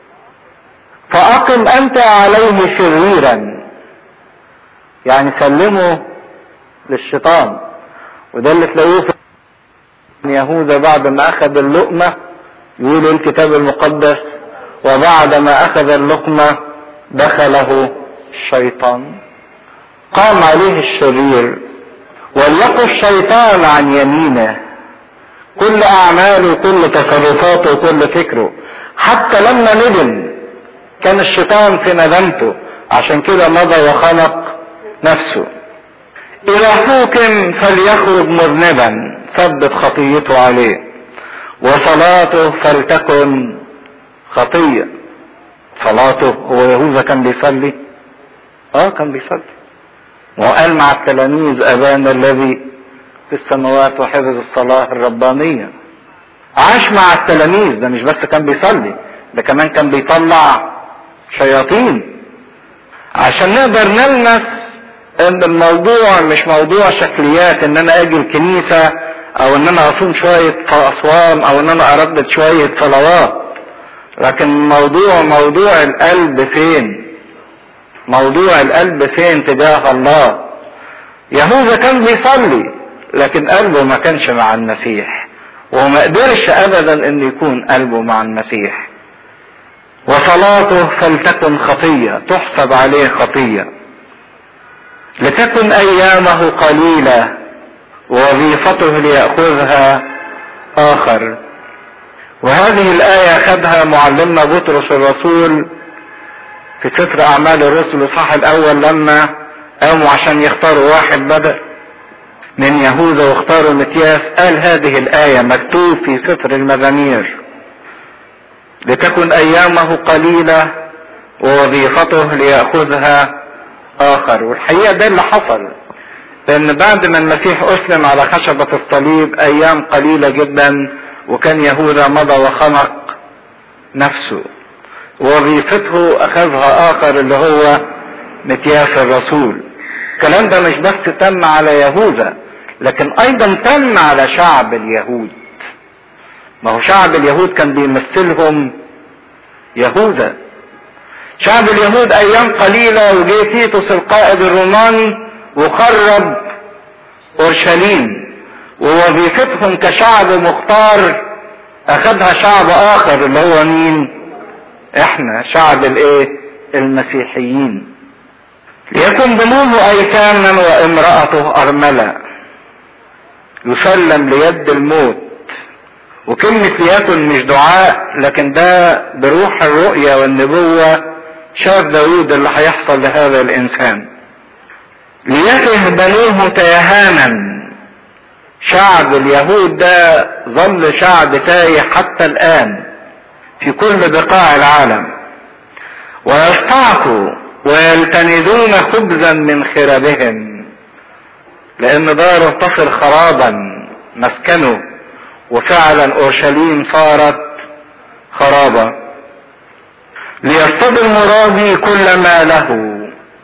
فأقم أنت عليه شريرا يعني سلمه للشيطان وده اللي تلاقوه في يهوذا بعد ما أخذ اللقمة يقول الكتاب المقدس وبعد ما أخذ اللقمة دخله الشيطان قام عليه الشرير وليقف الشيطان عن يمينه كل اعماله كل تصرفاته كل فكره حتى لما ندم كان الشيطان في ندمته عشان كده مضى وخنق نفسه اذا حكم فليخرج مذنبا ثبت خطيته عليه وصلاته فلتكن خطيه صلاته هو يهوذا كان بيصلي اه كان بيصلي وقال مع التلاميذ ابانا الذي في السماوات وحفظ الصلاة الربانية عاش مع التلاميذ ده مش بس كان بيصلي ده كمان كان بيطلع شياطين عشان نقدر نلمس ان الموضوع مش موضوع شكليات ان انا اجي الكنيسة او ان انا اصوم شوية اصوام او ان انا اردد شوية صلوات لكن الموضوع موضوع القلب فين موضوع القلب فين تجاه الله يهوذا كان بيصلي لكن قلبه ما كانش مع المسيح وما قدرش ابدا ان يكون قلبه مع المسيح وصلاته فلتكن خطية تحسب عليه خطية لتكن ايامه قليلة ووظيفته ليأخذها اخر وهذه الآية خدها معلمنا بطرس الرسول في سفر أعمال الرسل الإصحاح الأول لما قاموا عشان يختاروا واحد بدل من يهوذا واختاروا متياس قال هذه الآية مكتوب في سفر المزامير لتكن أيامه قليلة ووظيفته ليأخذها آخر والحقيقة ده اللي حصل لأن بعد ما المسيح أسلم على خشبة الصليب أيام قليلة جدا وكان يهوذا مضى وخنق نفسه وظيفته أخذها آخر اللي هو متياس الرسول الكلام ده مش بس تم على يهوذا لكن ايضا تم على شعب اليهود ما هو شعب اليهود كان بيمثلهم يهوذا شعب اليهود ايام قليلة وجه تيتوس القائد الروماني وخرب اورشليم ووظيفتهم كشعب مختار اخذها شعب اخر اللي هو مين احنا شعب الايه المسيحيين ليكن بنوه ايتاما وامرأته ارملة يسلم ليد الموت وكلمة ليكن مش دعاء لكن ده بروح الرؤية والنبوة شاف داود اللي هيحصل لهذا الانسان ليته بنوه تيهانا شعب اليهود ده ظل شعب تايه حتى الآن في كل بقاع العالم ويستعقوا ويلتنذون خبزا من خربهم لأن داره تصل خرابا مسكنه وفعلا أورشليم صارت خرابا ليرتضي المرابي كل ما له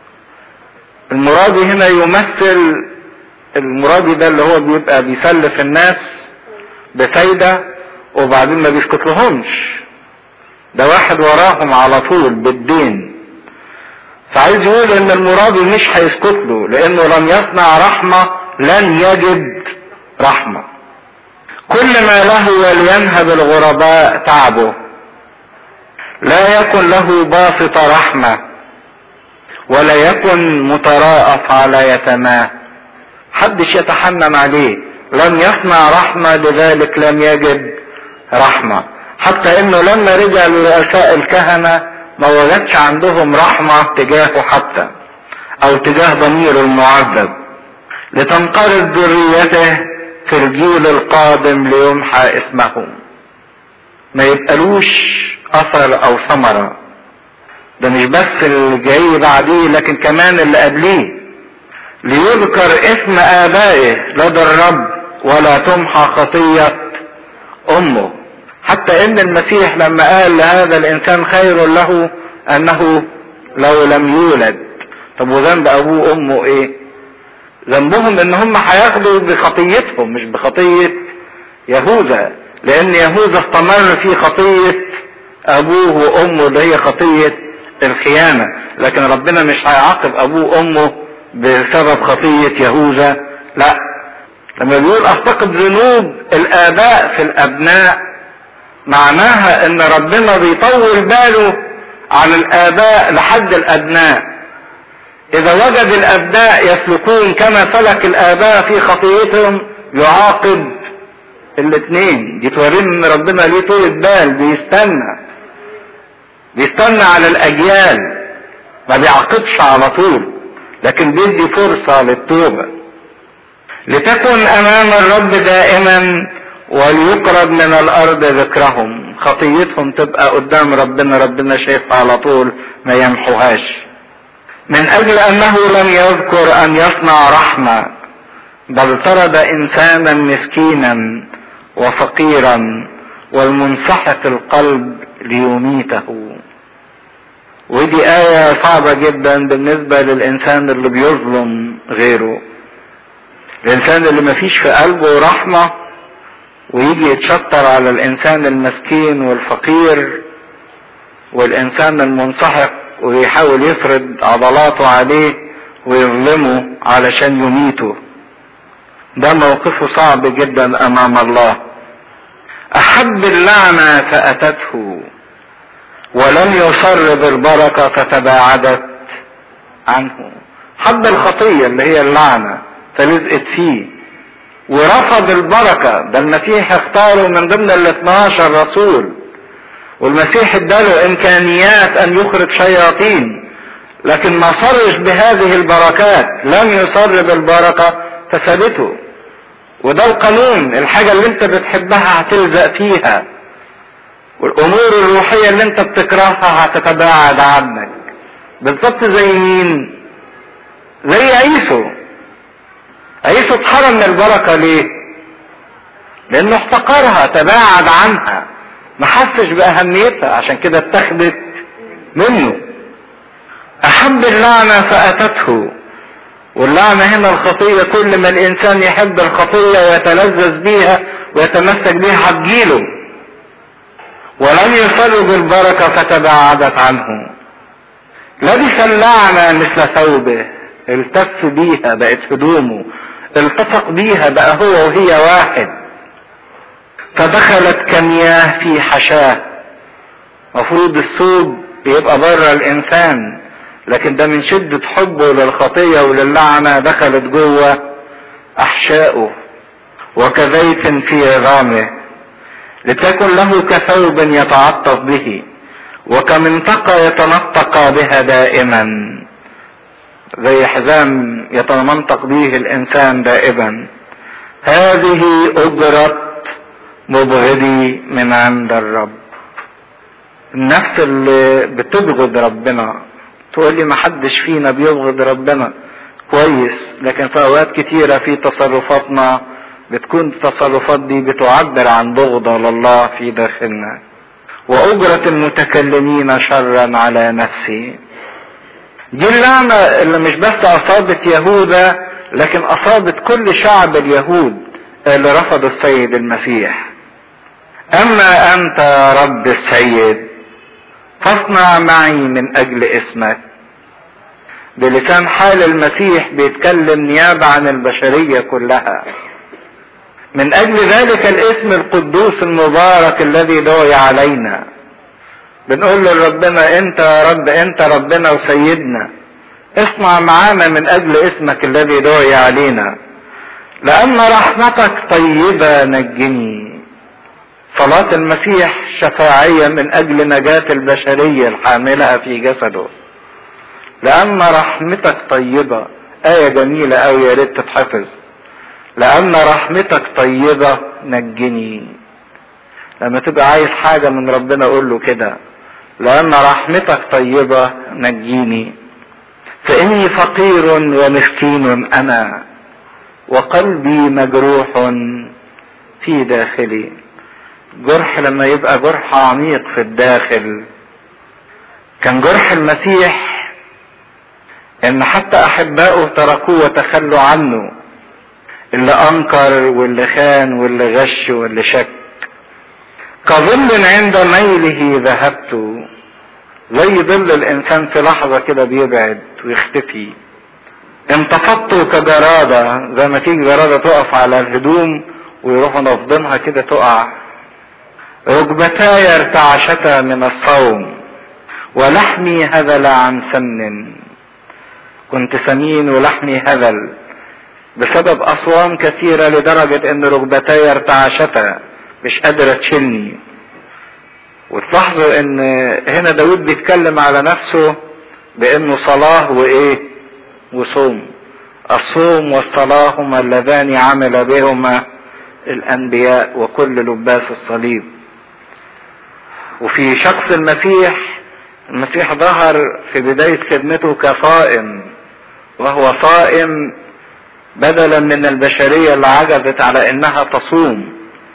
المرابي هنا يمثل المرابي ده اللي هو بيبقى بيسلف الناس بفايدة وبعدين ما بيسكت لهمش ده واحد وراهم على طول بالدين فعايز يقول ان المرابي مش هيسكت له لانه لم يصنع رحمة لن يجد رحمة كل ما له ولينهب الغرباء تعبه لا يكن له باسط رحمة ولا يكن متراءف على يتماه حدش يتحنن عليه لم يصنع رحمة لذلك لم يجد رحمة حتى انه لما رجع لرؤساء الكهنة ما وجدش عندهم رحمة تجاهه حتى او تجاه ضمير المعذب لتنقرض ذريته في الجيل القادم ليمحى اسمه ما يبقالوش اثر او ثمرة ده مش بس اللي جاي بعديه لكن كمان اللي قبليه ليذكر اسم ابائه لدى الرب ولا تمحى خطية امه حتى ان المسيح لما قال لهذا الانسان خير له انه لو لم يولد طب وذنب ابوه وامه ايه ذنبهم ان هم هياخدوا بخطيتهم مش بخطية يهوذا لان يهوذا استمر في خطية ابوه وامه اللي هي خطية الخيانة لكن ربنا مش هيعاقب ابوه وامه بسبب خطية يهوذا لا لما بيقول افتقد ذنوب الاباء في الابناء معناها ان ربنا بيطول باله على الاباء لحد الابناء اذا وجد الابناء يسلكون كما سلك الاباء في خطيتهم يعاقب الاثنين دي تورينا ان ربنا ليه طول بال بيستنى بيستنى على الاجيال ما بيعاقبش على طول لكن بيدي فرصة للتوبة لتكن امام الرب دائما وليقرب من الارض ذكرهم خطيتهم تبقى قدام ربنا ربنا شايفها على طول ما يمحوهاش من اجل انه لم يذكر ان يصنع رحمة بل طرد انسانا مسكينا وفقيرا والمنسحق القلب ليميته ودي آية صعبة جدا بالنسبة للإنسان اللي بيظلم غيره الإنسان اللي مفيش في قلبه رحمة ويجي يتشطر على الإنسان المسكين والفقير والإنسان المنسحق ويحاول يفرض عضلاته عليه ويظلمه علشان يميته ده موقفه صعب جدا أمام الله أحب اللعنة فأتته ولم يصر بالبركة فتباعدت عنه حب الخطية اللي هي اللعنة فلزقت فيه ورفض البركة ده المسيح اختاره من ضمن ال 12 رسول والمسيح اداله امكانيات ان يخرج شياطين لكن ما صرش بهذه البركات لم يصر بالبركة فسابته وده القانون الحاجة اللي انت بتحبها هتلزق فيها والامور الروحية اللي انت بتكرهها هتتباعد عنك بالظبط زي مين زي عيسو عيسو اتحرم من البركة ليه لانه احتقرها تباعد عنها ما حسش باهميتها عشان كده اتخذت منه احب اللعنة فاتته واللعنة هنا الخطية كل ما الانسان يحب الخطية ويتلذذ بيها ويتمسك بيها هتجيله ولم يصلوا بالبركة فتباعدت عنه لبس اللعنة مثل ثوبه التف بيها بقت هدومه التصق بيها بقى هو وهي واحد فدخلت كمياه في حشاه مفروض الثوب يبقى بره الانسان لكن ده من شدة حبه للخطية وللعنة دخلت جوه احشائه وكزيت في عظامه لتكن له كثوب يتعطف به وكمنطقة يتنطق بها دائما زي حزام يتمنطق به الانسان دائما هذه اجرة مبغضي من عند الرب النفس اللي بتبغض ربنا تقول لي ما حدش فينا بيبغض ربنا كويس لكن في اوقات كتيرة في تصرفاتنا بتكون التصرفات دي بتعبر عن بغضة لله في داخلنا وأجرة المتكلمين شرا على نفسي دي اللعنة اللي مش بس أصابت يهوذا لكن أصابت كل شعب اليهود اللي رفضوا السيد المسيح أما أنت يا رب السيد فاصنع معي من أجل اسمك بلسان حال المسيح بيتكلم نيابة عن البشرية كلها من اجل ذلك الاسم القدوس المبارك الذي دعي علينا بنقول لربنا انت يا رب انت ربنا وسيدنا اصنع معانا من اجل اسمك الذي دعي علينا لان رحمتك طيبة نجني صلاة المسيح شفاعية من اجل نجاة البشرية الحاملة في جسده لان رحمتك طيبة آية جميلة أوي يا ريت تتحفظ لأن رحمتك طيبة نجني لما تبقى عايز حاجة من ربنا قول له كده لأن رحمتك طيبة نجيني فإني فقير ومسكين أنا وقلبي مجروح في داخلي جرح لما يبقى جرح عميق في الداخل كان جرح المسيح ان حتى احبائه تركوه وتخلوا عنه اللي انكر واللي خان واللي غش واللي شك كظل عند ميله ذهبت زي ظل الانسان في لحظة كده بيبعد ويختفي انتفضت كجرادة زي ما تيجي جرادة تقف على الهدوم ويروحوا نفضنها كده تقع ركبتاي ارتعشتا من الصوم ولحمي هذل عن سمن كنت سمين ولحمي هذل بسبب أصوام كثيرة لدرجة إن ركبتاي ارتعشتا مش قادرة تشيلني وتلاحظوا إن هنا داود بيتكلم على نفسه بإنه صلاة وإيه وصوم الصوم والصلاة هما اللذان عمل بهما الأنبياء وكل لباس الصليب وفي شخص المسيح المسيح ظهر في بداية خدمته كصائم وهو صائم بدلا من البشرية اللي عجزت على انها تصوم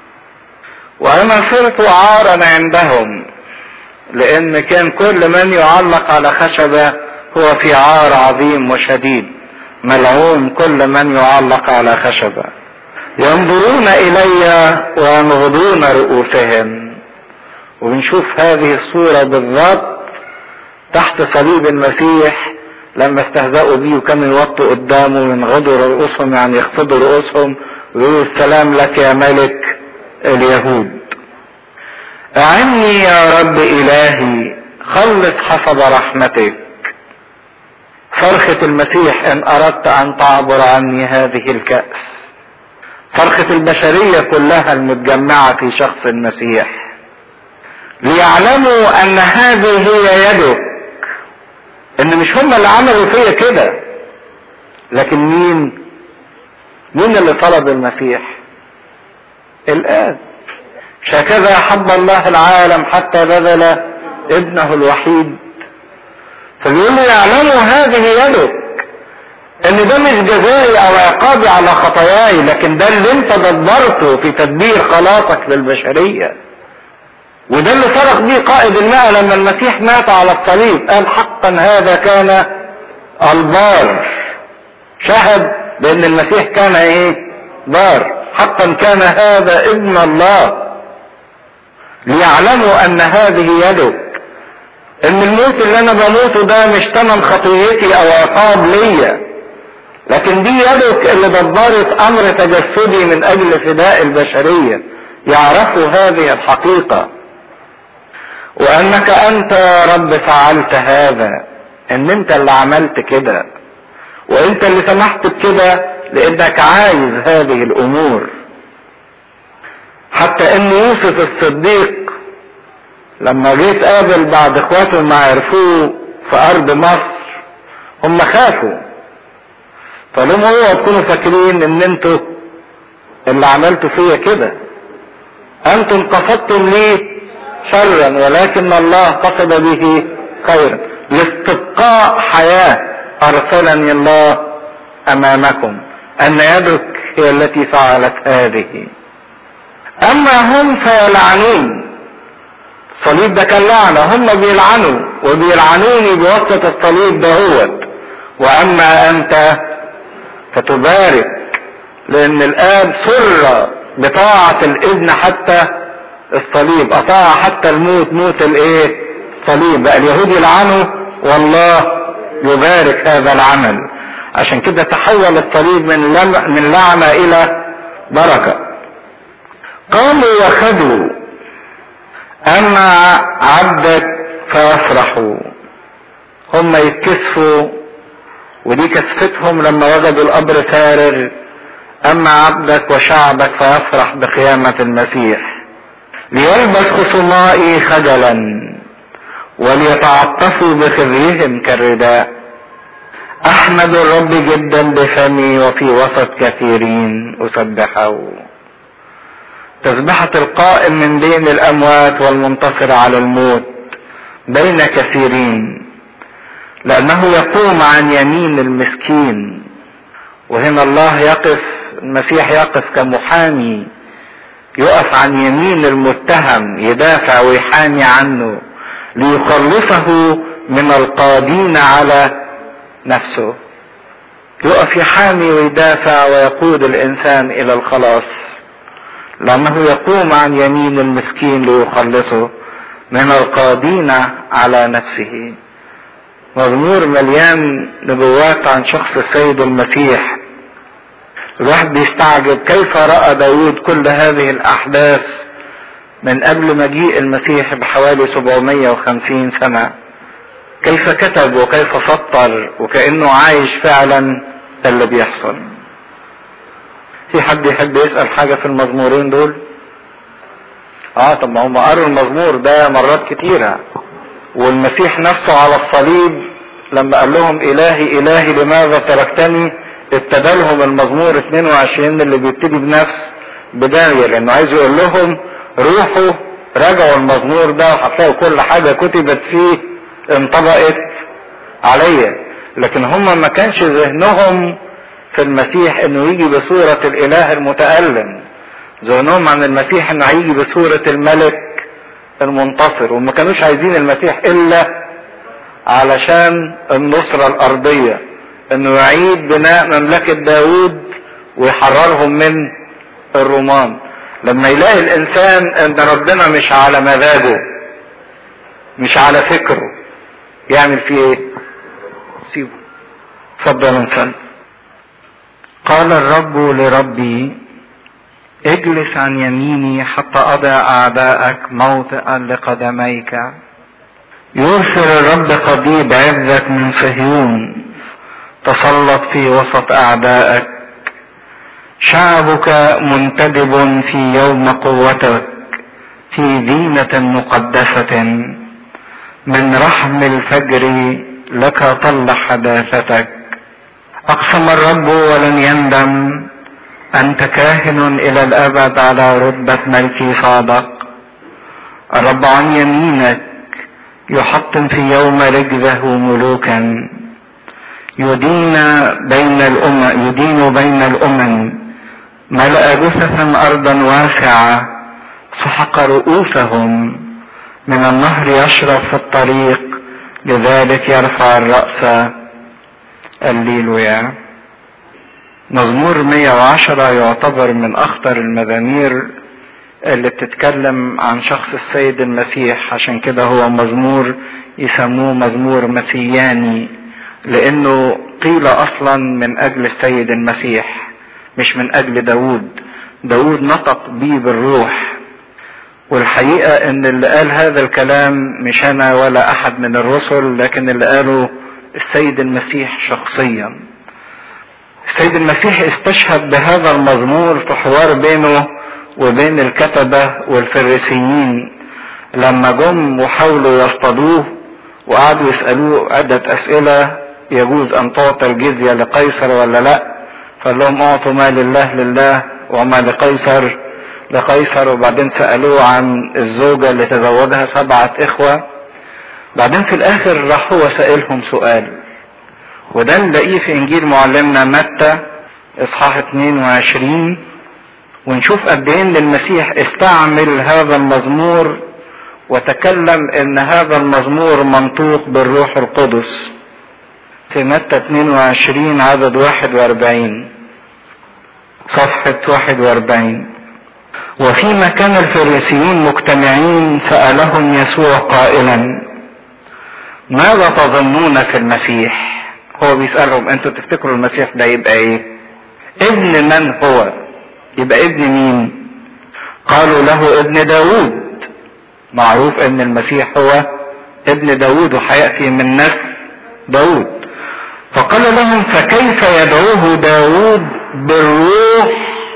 وانا صرت عارا عندهم لان كان كل من يعلق على خشبة هو في عار عظيم وشديد ملعون كل من يعلق على خشبة ينظرون الي وينغضون رؤوسهم وبنشوف هذه الصورة بالضبط تحت صليب المسيح لما استهزأوا بيه وكانوا يوطوا قدامه وينغضوا رؤوسهم يعني يخفضوا رؤوسهم ويقولوا السلام لك يا ملك اليهود أعني يا رب إلهي خلص حسب رحمتك صرخة المسيح إن أردت أن تعبر عني هذه الكأس صرخة البشرية كلها المتجمعة في شخص المسيح ليعلموا أن هذه هي يدك ان مش هم اللي عملوا فيا كده لكن مين مين اللي طلب المسيح الاب مش هكذا احب الله العالم حتى بذل ابنه الوحيد فبيقول لي يعلموا هذه يدك ان ده مش جزائي او عقابي على خطاياي لكن ده اللي انت دبرته في تدبير خلاصك للبشريه وده اللي صرخ بيه قائد الماء لما المسيح مات على الصليب قال حقا هذا كان البار شهد بان المسيح كان ايه بار حقا كان هذا ابن الله ليعلموا ان هذه يدك ان الموت اللي انا بموته ده مش تمن خطيتي او عقاب ليا لكن دي يدك اللي دبرت امر تجسدي من اجل فداء البشريه يعرفوا هذه الحقيقه وانك انت يا رب فعلت هذا ان انت اللي عملت كده وانت اللي سمحت بكده لانك عايز هذه الامور حتى ان يوسف الصديق لما جيت قابل بعد اخواته ما عرفوه في ارض مصر هم خافوا فلما هو تكونوا فاكرين ان انتوا اللي عملتوا فيا كده انتم قصدتم لي شرا ولكن الله قصد به خيرا لاستبقاء حياة ارسلني الله امامكم ان يدك هي التي فعلت هذه اما هم فيلعنون الصليب ده كان لعنة هم بيلعنوا وبيلعنوني بواسطة الصليب دهوت واما انت فتبارك لان الاب سر بطاعة الابن حتى الصليب اطاع حتى الموت موت الايه الصليب بقى اليهود يلعنوا والله يبارك هذا العمل عشان كده تحول الصليب من من لعنة الى بركة قالوا وخذوا اما عبدك فيفرحوا هم يتكسفوا ودي كسفتهم لما وجدوا القبر فارغ اما عبدك وشعبك فيفرح بقيامة المسيح ليلبس خصمائي خجلا وليتعطفوا بخزيهم كالرداء احمد الرب جدا بفمي وفي وسط كثيرين اسبحه تسبحة القائم من بين الاموات والمنتصر على الموت بين كثيرين لانه يقوم عن يمين المسكين وهنا الله يقف المسيح يقف كمحامي يقف عن يمين المتهم يدافع ويحامي عنه ليخلصه من القادين على نفسه يقف يحامي ويدافع ويقود الانسان الى الخلاص لانه يقوم عن يمين المسكين ليخلصه من القادين على نفسه مزمور مليان نبوات عن شخص السيد المسيح الواحد بيستعجب كيف رأى داود كل هذه الأحداث من قبل مجيء المسيح بحوالي 750 سنة كيف كتب وكيف سطر وكأنه عايش فعلا اللي بيحصل في حد يحب يسأل حاجة في المزمورين دول اه طب ما هم قروا المزمور ده مرات كتيرة والمسيح نفسه على الصليب لما قال لهم الهي الهي لماذا تركتني ابتدى لهم المزمور 22 اللي بيبتدي بنفس بداية لانه عايز يقول لهم روحوا راجعوا المزمور ده وهتلاقوا كل حاجة كتبت فيه انطبقت عليا لكن هم ما كانش ذهنهم في المسيح انه يجي بصورة الاله المتألم ذهنهم عن المسيح انه هيجي بصورة الملك المنتصر وما كانوش عايزين المسيح الا علشان النصرة الارضية انه يعيد بناء مملكة داود ويحررهم من الرومان لما يلاقي الانسان ان ربنا مش على مزاجه مش على فكره يعمل فيه ايه سيبه اتفضل انسان قال الرب لربي اجلس عن يميني حتى اضع اعداءك موطئا لقدميك يرسل الرب قضيب عزك من صهيون تسلط في وسط اعدائك شعبك منتدب في يوم قوتك في زينة مقدسة من رحم الفجر لك طل حداثتك اقسم الرب ولن يندم انت كاهن الى الابد على رتبة ملكي صادق الرب عن يمينك يحطم في يوم رجزه ملوكا يدين بين الامم يدين بين الامم ملأ جثثا ارضا واسعة سحق رؤوسهم من النهر يشرب في الطريق لذلك يرفع الرأس الليلويا مزمور 110 يعتبر من اخطر المزامير اللي بتتكلم عن شخص السيد المسيح عشان كده هو مزمور يسموه مزمور مسياني لانه قيل اصلا من اجل السيد المسيح مش من اجل داود داود نطق بيه بالروح والحقيقة ان اللي قال هذا الكلام مش انا ولا احد من الرسل لكن اللي قاله السيد المسيح شخصيا السيد المسيح استشهد بهذا المزمور في حوار بينه وبين الكتبة والفريسيين لما جم وحاولوا يصطادوه وقعدوا يسألوه عدة أسئلة يجوز ان تعطى الجزية لقيصر ولا لا فقال لهم اعطوا ما لله لله وما لقيصر لقيصر وبعدين سألوه عن الزوجة اللي تزوجها سبعة اخوة بعدين في الاخر راح هو سألهم سؤال وده نلاقيه في انجيل معلمنا متى اصحاح 22 ونشوف قد ايه ان المسيح استعمل هذا المزمور وتكلم ان هذا المزمور منطوق بالروح القدس في متى 22 عدد 41 صفحة 41 وفيما كان الفريسيون مجتمعين سألهم يسوع قائلا ماذا تظنون في المسيح هو بيسألهم انتوا تفتكروا المسيح ده يبقى ايه ابن من هو يبقى ابن مين قالوا له ابن داود معروف ان المسيح هو ابن داود وحيأتي من نسل داود فقال لهم فكيف يدعوه داود بالروح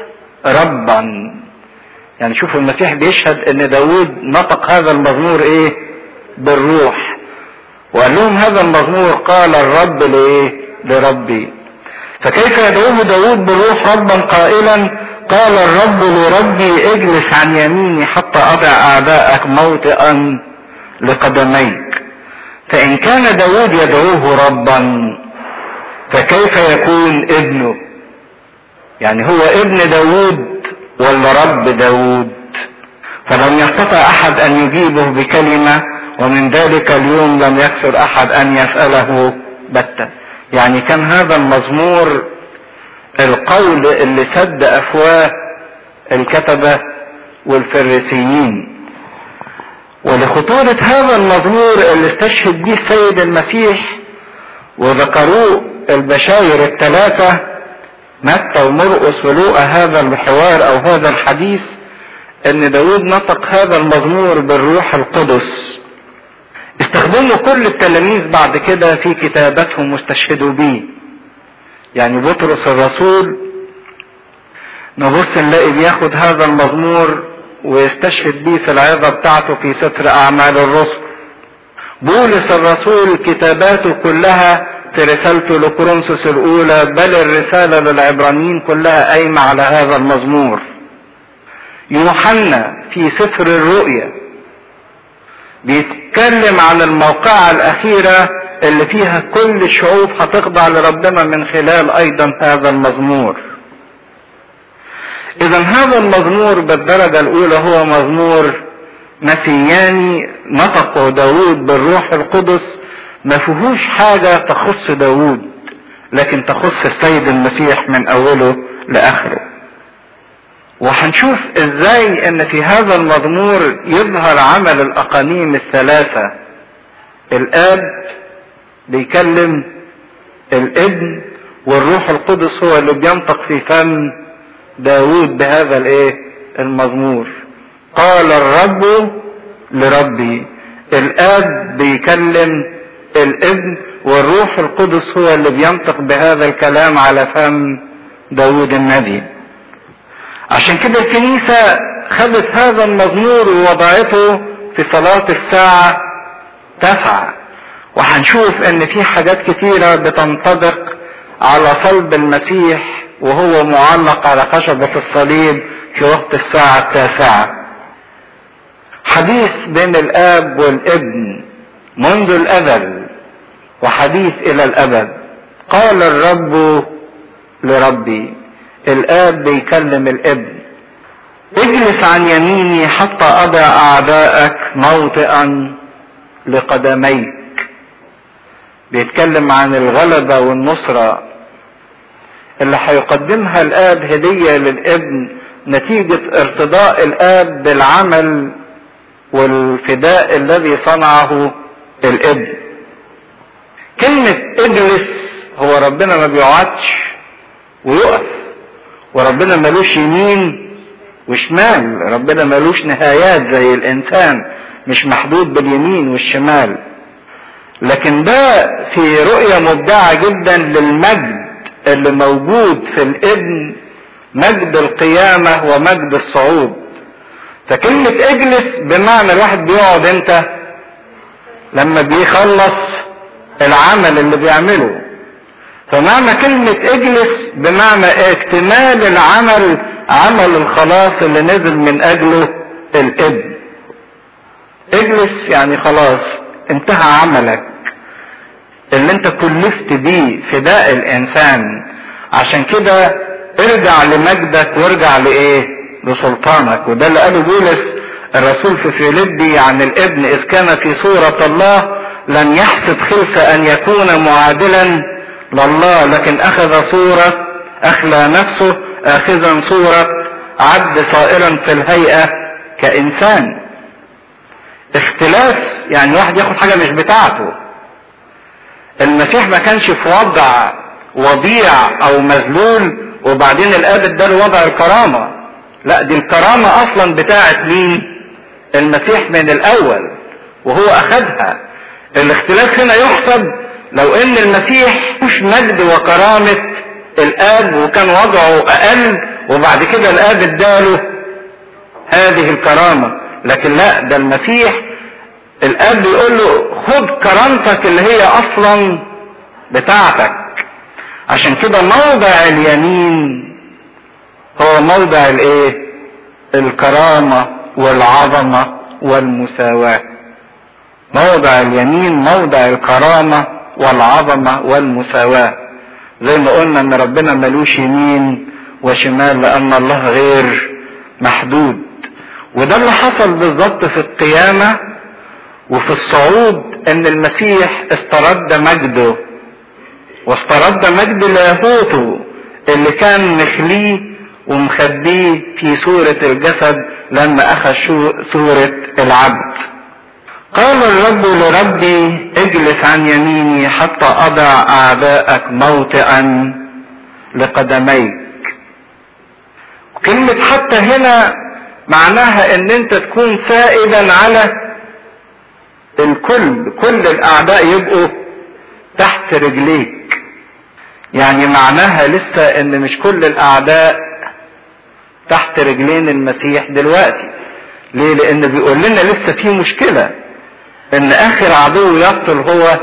ربا يعني شوفوا المسيح بيشهد ان داود نطق هذا المزمور ايه بالروح وقال لهم هذا المزمور قال الرب لايه لربي فكيف يدعوه داود بالروح ربا قائلا قال الرب لربي اجلس عن يميني حتى اضع اعداءك موطئا لقدميك فان كان داود يدعوه ربا فكيف يكون ابنه يعني هو ابن داود ولا رب داود فلم يستطع احد ان يجيبه بكلمة ومن ذلك اليوم لم يكثر احد ان يسأله بتة يعني كان هذا المزمور القول اللي سد افواه الكتبة والفريسيين ولخطورة هذا المزمور اللي استشهد به السيد المسيح وذكروه البشاير الثلاثة متى ومرقس ولوقا هذا الحوار او هذا الحديث ان داود نطق هذا المزمور بالروح القدس استخدموا كل التلاميذ بعد كده في كتاباتهم واستشهدوا به يعني بطرس الرسول نبص نلاقي بياخد هذا المزمور ويستشهد به في العظة بتاعته في ستر أعمال الرسل بولس الرسول كتاباته كلها في رسالته لكورنثوس الأولى بل الرسالة للعبرانيين كلها قايمة على هذا المزمور يوحنا في سفر الرؤيا بيتكلم عن الموقعة الأخيرة اللي فيها كل الشعوب هتخضع لربنا من خلال أيضا هذا المزمور إذا هذا المزمور بالدرجة الأولى هو مزمور مسياني نطقه داود بالروح القدس ما فيهوش حاجة تخص داود لكن تخص السيد المسيح من أوله لآخره وهنشوف ازاي ان في هذا المزمور يظهر عمل الاقانيم الثلاثة الاب بيكلم الابن والروح القدس هو اللي بينطق في فم داود بهذا الايه المزمور قال الرب لربي الاب بيكلم الابن والروح القدس هو اللي بينطق بهذا الكلام على فم داود النبي عشان كده الكنيسة خدت هذا المزمور ووضعته في صلاة الساعة تسعة وهنشوف ان في حاجات كتيرة بتنطبق على صلب المسيح وهو معلق على خشبة الصليب في وقت الساعة التاسعة حديث بين الاب والابن منذ الازل وحديث الى الابد قال الرب لربي الاب بيكلم الابن اجلس عن يميني حتى اضع اعداءك موطئا لقدميك بيتكلم عن الغلبة والنصرة اللي هيقدمها الاب هدية للابن نتيجة ارتضاء الاب بالعمل والفداء الذي صنعه الابن كلمة اجلس هو ربنا ما بيقعدش ويقف وربنا ملوش يمين وشمال ربنا ملوش نهايات زي الانسان مش محدود باليمين والشمال لكن ده في رؤية مبدعة جدا للمجد اللي موجود في الابن مجد القيامة ومجد الصعود فكلمة اجلس بمعنى الواحد بيقعد امتى لما بيخلص العمل اللي بيعمله فمعنى كلمة اجلس بمعنى اكتمال العمل عمل الخلاص اللي نزل من اجله الابن اجلس يعني خلاص انتهى عملك اللي انت كلفت بيه فداء الانسان عشان كده ارجع لمجدك وارجع لايه لسلطانك وده اللي قاله بولس الرسول في فيليبي عن الابن اذ كان في صورة الله لم يحسب خلفة ان يكون معادلا لله لكن اخذ صورة اخلى نفسه اخذا صورة عبد صائرا في الهيئة كانسان اختلاف يعني واحد ياخد حاجة مش بتاعته المسيح ما كانش في وضع وضيع او مذلول وبعدين الاب اداله وضع الكرامة لا دي الكرامة اصلا بتاعت مين المسيح من الاول وهو اخدها الاختلاف هنا يحسب لو ان المسيح مش مجد وكرامة الاب وكان وضعه اقل وبعد كده الاب اداله هذه الكرامة لكن لا ده المسيح الاب بيقول له خد كرامتك اللي هي اصلا بتاعتك عشان كده موضع اليمين هو موضع الايه الكرامة والعظمة والمساواة موضع اليمين موضع الكرامة والعظمة والمساواة زي ما قلنا ان ربنا ملوش يمين وشمال لان الله غير محدود وده اللي حصل بالظبط في القيامة وفي الصعود ان المسيح استرد مجده واسترد مجد لاهوته اللي كان مخليه ومخبيه في صورة الجسد لما اخذ صورة العبد قال الرب لربي اجلس عن يميني حتى اضع اعداءك موطئا لقدميك كلمة حتى هنا معناها ان انت تكون سائدا على الكل كل الاعداء يبقوا تحت رجليك يعني معناها لسه ان مش كل الاعداء تحت رجلين المسيح دلوقتي ليه لان بيقول لنا لسه في مشكلة ان اخر عدو يقتل هو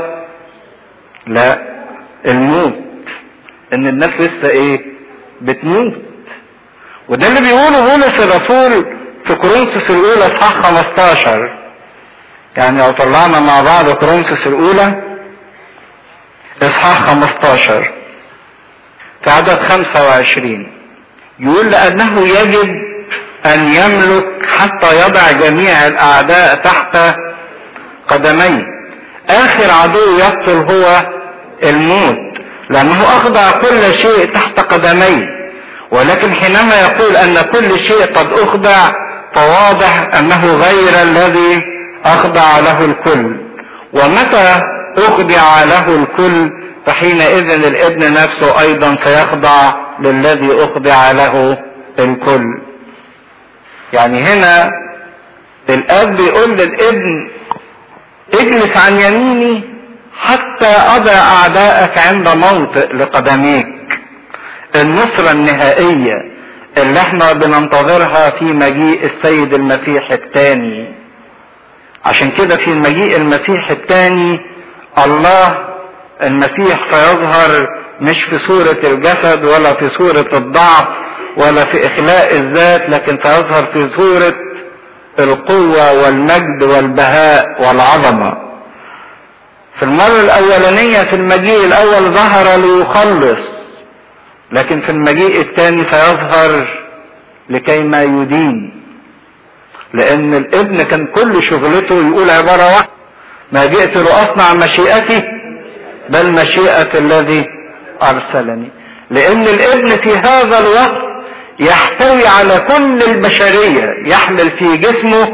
لا الموت ان الناس لسه ايه بتموت وده اللي بيقوله بولس الرسول في كورنثوس الاولى اصحاح 15 يعني لو طلعنا مع بعض كورنثوس الاولى اصحاح 15 في عدد 25 يقول لانه يجب ان يملك حتى يضع جميع الاعداء تحت قدميه اخر عدو يقتل هو الموت لانه اخضع كل شيء تحت قدميه ولكن حينما يقول ان كل شيء قد اخضع فواضح انه غير الذي اخضع له الكل ومتى اخضع له الكل فحينئذ الابن نفسه ايضا سيخضع للذي اخضع له الكل يعني هنا الاب بيقول للابن اجلس عن يميني حتى اضع اعداءك عند موطئ لقدميك النصرة النهائية اللي احنا بننتظرها في مجيء السيد المسيح الثاني عشان كده في مجيء المسيح الثاني الله المسيح سيظهر مش في صورة الجسد ولا في صورة الضعف ولا في اخلاء الذات لكن سيظهر في صورة القوة والمجد والبهاء والعظمة في المرة الاولانية في المجيء الاول ظهر ليخلص لكن في المجيء الثاني سيظهر لكي ما يدين لان الابن كان كل شغلته يقول عبارة واحدة ما جئت لأصنع مشيئتي بل مشيئة الذي أرسلني لأن الابن في هذا الوقت يحتوي على كل البشرية يحمل في جسمه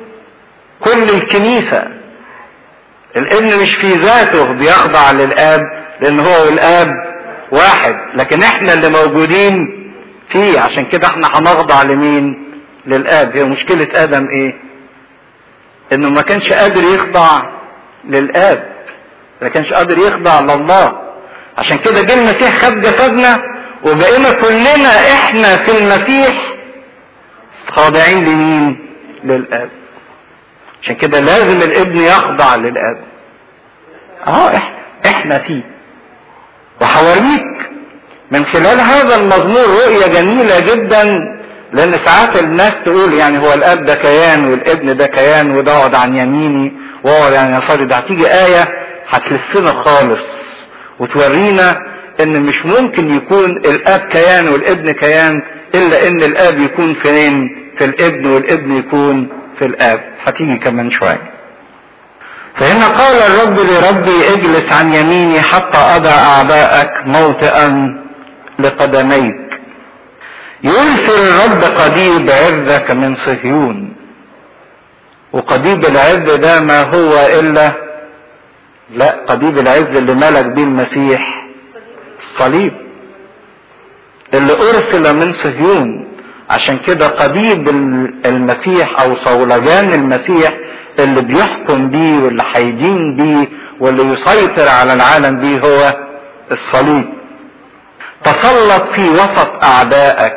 كل الكنيسة الابن مش في ذاته بيخضع للآب لأن هو والآب واحد لكن احنا اللي موجودين فيه عشان كده احنا هنخضع لمين للآب هي مشكلة آدم ايه انه ما كانش قادر يخضع للآب ما كانش قادر يخضع لله عشان كده جه المسيح خد جسدنا وبقينا كلنا احنا في المسيح خاضعين لمين للآب عشان كده لازم الابن يخضع للآب اه احنا احنا فيه وحواليك من خلال هذا المزمور رؤية جميلة جدا لان ساعات الناس تقول يعني هو الاب ده كيان والابن ده كيان وده اقعد عن يميني واقعد عن يساري ده هتيجي آية هتلفنا خالص وتورينا ان مش ممكن يكون الاب كيان والابن كيان الا ان الاب يكون فين في الابن والابن يكون في الاب هتيجي كمان شوية فهنا قال الرب لربي اجلس عن يميني حتى اضع اعداءك موطئا لقدميك يرسل الرب قضيب عزك من صهيون وقضيب العز ده ما هو الا لا قضيب العز اللي ملك بيه المسيح الصليب اللي ارسل من صهيون عشان كده قضيب المسيح او صولجان المسيح اللي بيحكم بيه واللي هيدين بيه واللي يسيطر على العالم بيه هو الصليب تسلط في وسط اعدائك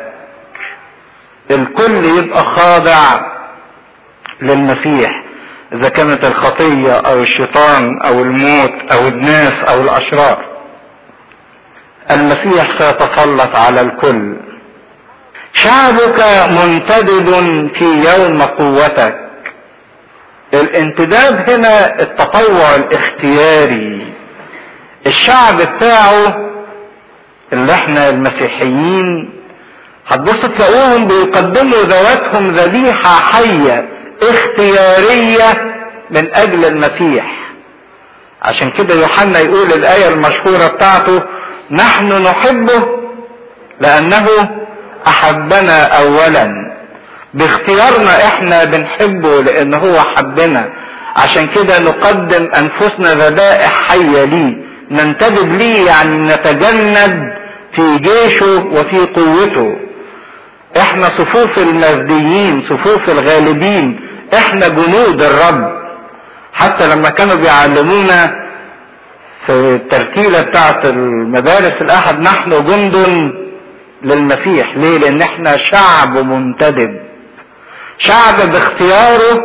الكل يبقى خاضع للمسيح اذا كانت الخطية او الشيطان او الموت او الناس او الاشرار المسيح سيتسلط على الكل شعبك منتدب في يوم قوتك الانتداب هنا التطوع الاختياري الشعب بتاعه اللي احنا المسيحيين هتبص تلاقوهم بيقدموا ذواتهم ذبيحة حية اختيارية من اجل المسيح عشان كده يوحنا يقول الآية المشهورة بتاعته نحن نحبه لأنه أحبنا أولا باختيارنا احنا بنحبه لأن هو حبنا عشان كده نقدم أنفسنا ذبائح حية ليه ننتدب ليه يعني نتجند في جيشه وفي قوته احنا صفوف المجديين صفوف الغالبين احنا جنود الرب حتى لما كانوا بيعلمونا في الترتيلة بتاعت المدارس الأحد نحن جند للمسيح ليه لأن احنا شعب منتدب شعب باختياره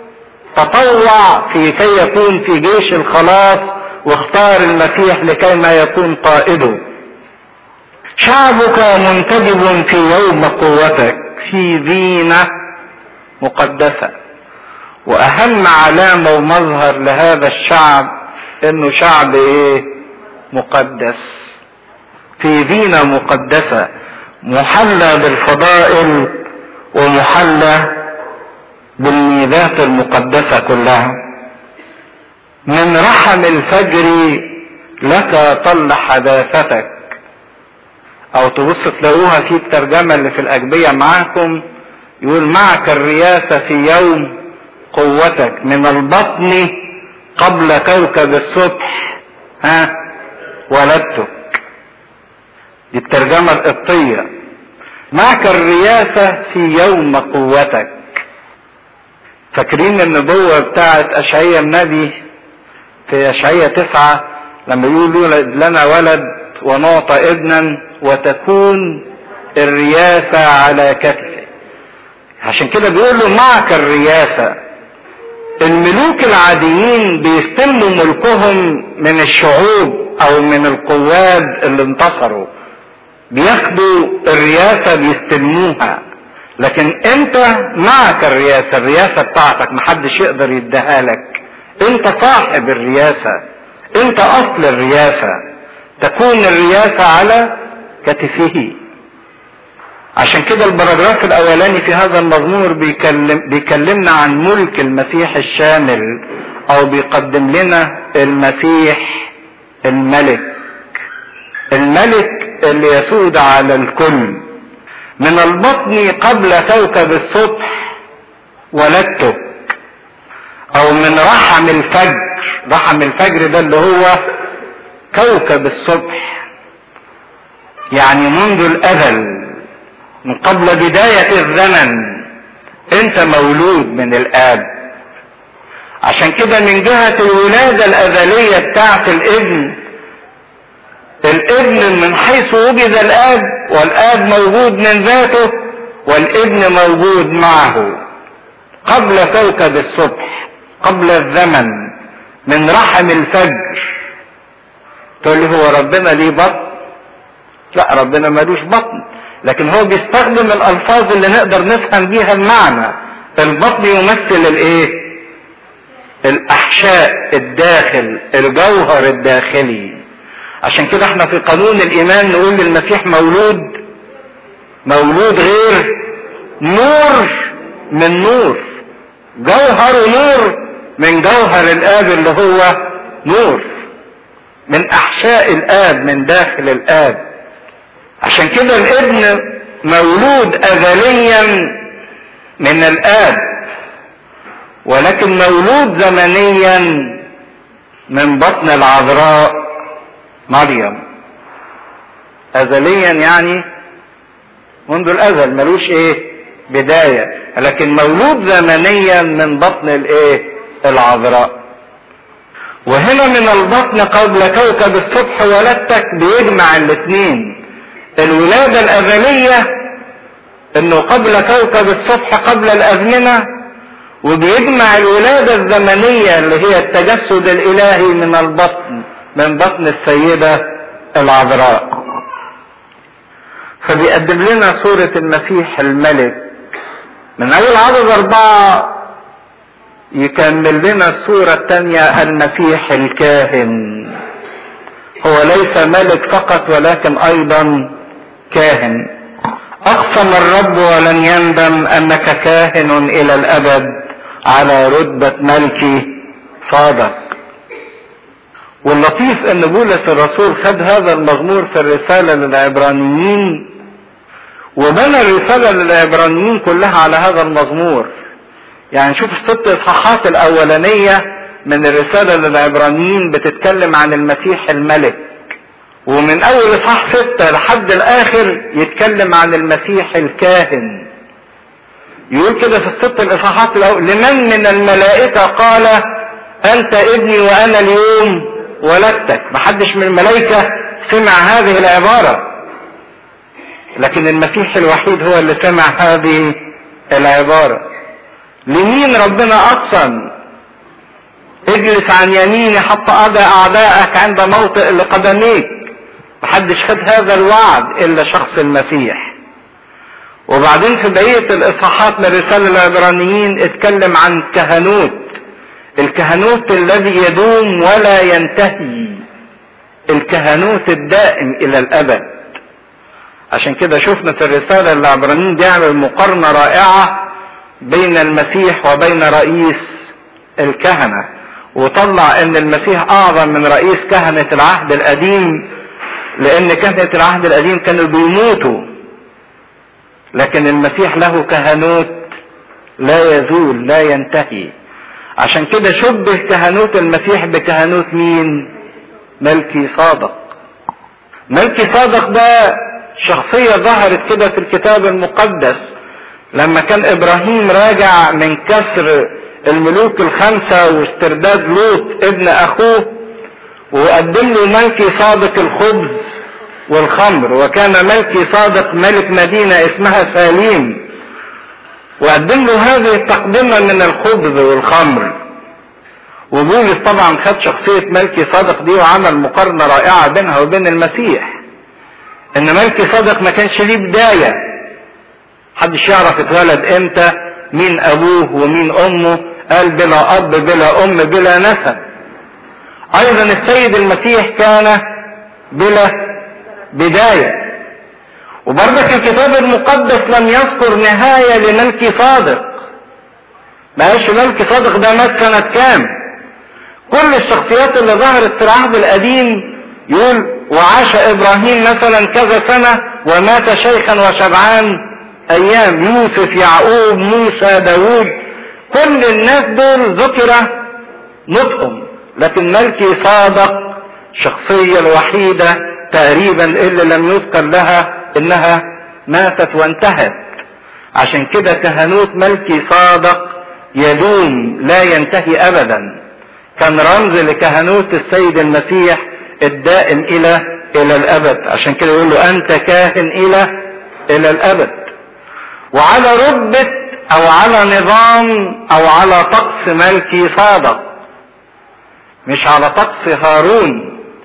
تطوع في كي يكون في جيش الخلاص واختار المسيح لكي ما يكون قائده شعبك منتدب في يوم قوتك في زينة مقدسة واهم علامة ومظهر لهذا الشعب انه شعب ايه مقدس في زينة مقدسة محلى بالفضائل ومحلى بالميزات المقدسة كلها من رحم الفجر لك طل حداثتك او تبص تلاقوها في الترجمة اللي في الاجبية معاكم يقول معك الرياسة في يوم قوتك من البطن قبل كوكب الصبح ها ولدتك دي الترجمة القبطية معك الرياسة في يوم قوتك فاكرين النبوة بتاعت أشعية النبي في أشعية تسعة لما يقول يولد لنا ولد ونعطى ابنا وتكون الرياسة على كتفه عشان كده بيقول له معك الرياسة الملوك العاديين بيستلموا ملكهم من الشعوب او من القواد اللي انتصروا بياخدوا الرياسة بيستلموها لكن انت معك الرياسة الرياسة بتاعتك محدش يقدر يديها لك انت صاحب الرياسة انت اصل الرياسة تكون الرياسة على كتفه عشان كده البراجراف الاولاني في هذا المزمور بيكلم بيكلمنا عن ملك المسيح الشامل او بيقدم لنا المسيح الملك الملك اللي يسود على الكل من البطن قبل كوكب الصبح ولدتك او من رحم الفجر رحم الفجر ده اللي هو كوكب الصبح يعني منذ الازل من قبل بداية الزمن انت مولود من الاب عشان كده من جهة الولادة الازلية بتاعت الابن الابن من حيث وجد الاب والاب موجود من ذاته والابن موجود معه قبل كوكب الصبح قبل الزمن من رحم الفجر تقول لي هو ربنا ليه بطن لا ربنا ملوش بطن لكن هو بيستخدم الالفاظ اللي نقدر نفهم بيها المعنى البطن يمثل الايه الاحشاء الداخل الجوهر الداخلي عشان كده احنا في قانون الايمان نقول للمسيح مولود مولود غير نور من نور جوهر نور من جوهر الاب اللي هو نور من احشاء الاب من داخل الاب عشان كده الابن مولود ازليا من الاب ولكن مولود زمنيا من بطن العذراء مريم ازليا يعني منذ الازل ملوش ايه بداية لكن مولود زمنيا من بطن الايه العذراء وهنا من البطن قبل كوكب الصبح ولدتك بيجمع الاثنين الولادة الازلية انه قبل كوكب الصبح قبل الازمنة وبيجمع الولادة الزمنية اللي هي التجسد الالهي من البطن من بطن السيدة العذراء فبيقدم لنا صورة المسيح الملك من اول عدد اربعة يكمل لنا الصورة الثانية المسيح الكاهن هو ليس ملك فقط ولكن ايضا كاهن اقسم الرب ولن يندم انك كاهن الى الابد على رتبة ملكي صادق واللطيف ان بولس الرسول خد هذا المزمور في الرسالة للعبرانيين وبنى الرسالة للعبرانيين كلها على هذا المزمور يعني شوف الست اصحاحات الاولانية من الرسالة للعبرانيين بتتكلم عن المسيح الملك ومن اول اصحاح ستة لحد الاخر يتكلم عن المسيح الكاهن يقول كده في الست الاصحاحات الاول لمن من الملائكة قال انت ابني وانا اليوم ولدتك محدش من الملائكة سمع هذه العبارة لكن المسيح الوحيد هو اللي سمع هذه العبارة لمين ربنا اقسم اجلس عن يميني حتى اضع اعدائك عند موطئ لقدميك محدش خد هذا الوعد الا شخص المسيح وبعدين في بقية الاصحاحات من رسالة العبرانيين اتكلم عن كهنوت الكهنوت الذي يدوم ولا ينتهي الكهنوت الدائم الى الابد عشان كده شفنا في الرسالة العبرانيين بيعمل مقارنة رائعة بين المسيح وبين رئيس الكهنة وطلع ان المسيح اعظم من رئيس كهنة العهد القديم لان كهنة العهد القديم كانوا بيموتوا لكن المسيح له كهنوت لا يزول لا ينتهي عشان كده شبه كهنوت المسيح بكهنوت مين ملكي صادق ملكي صادق ده شخصية ظهرت كده في الكتاب المقدس لما كان ابراهيم راجع من كسر الملوك الخمسة واسترداد لوط ابن اخوه وقدم له ملكي صادق الخبز والخمر وكان ملكي صادق ملك مدينة اسمها ساليم وقدم له هذه التقدمة من الخبز والخمر وبولس طبعا خد شخصية ملكي صادق دي وعمل مقارنة رائعة بينها وبين المسيح ان ملكي صادق ما كانش ليه بداية محدش يعرف اتولد امتى مين ابوه ومين امه قال بلا اب بلا ام بلا نسب ايضا السيد المسيح كان بلا بداية وبرضك الكتاب المقدس لم يذكر نهاية لملكي صادق ما قالش ملكي صادق ده مات سنة كام كل الشخصيات اللي ظهرت في العهد القديم يقول وعاش ابراهيم مثلا كذا سنة ومات شيخا وشبعان ايام يوسف يعقوب موسى داود كل الناس دول ذكر نطقهم لكن ملكي صادق الشخصية الوحيدة تقريبا اللي لم يذكر لها انها ماتت وانتهت عشان كده كهنوت ملكي صادق يدوم لا ينتهي ابدا كان رمز لكهنوت السيد المسيح الدائم الى الى الابد عشان كده يقول له انت كاهن الى الى الابد وعلى رتبة او على نظام او على طقس ملكي صادق مش على طقس هارون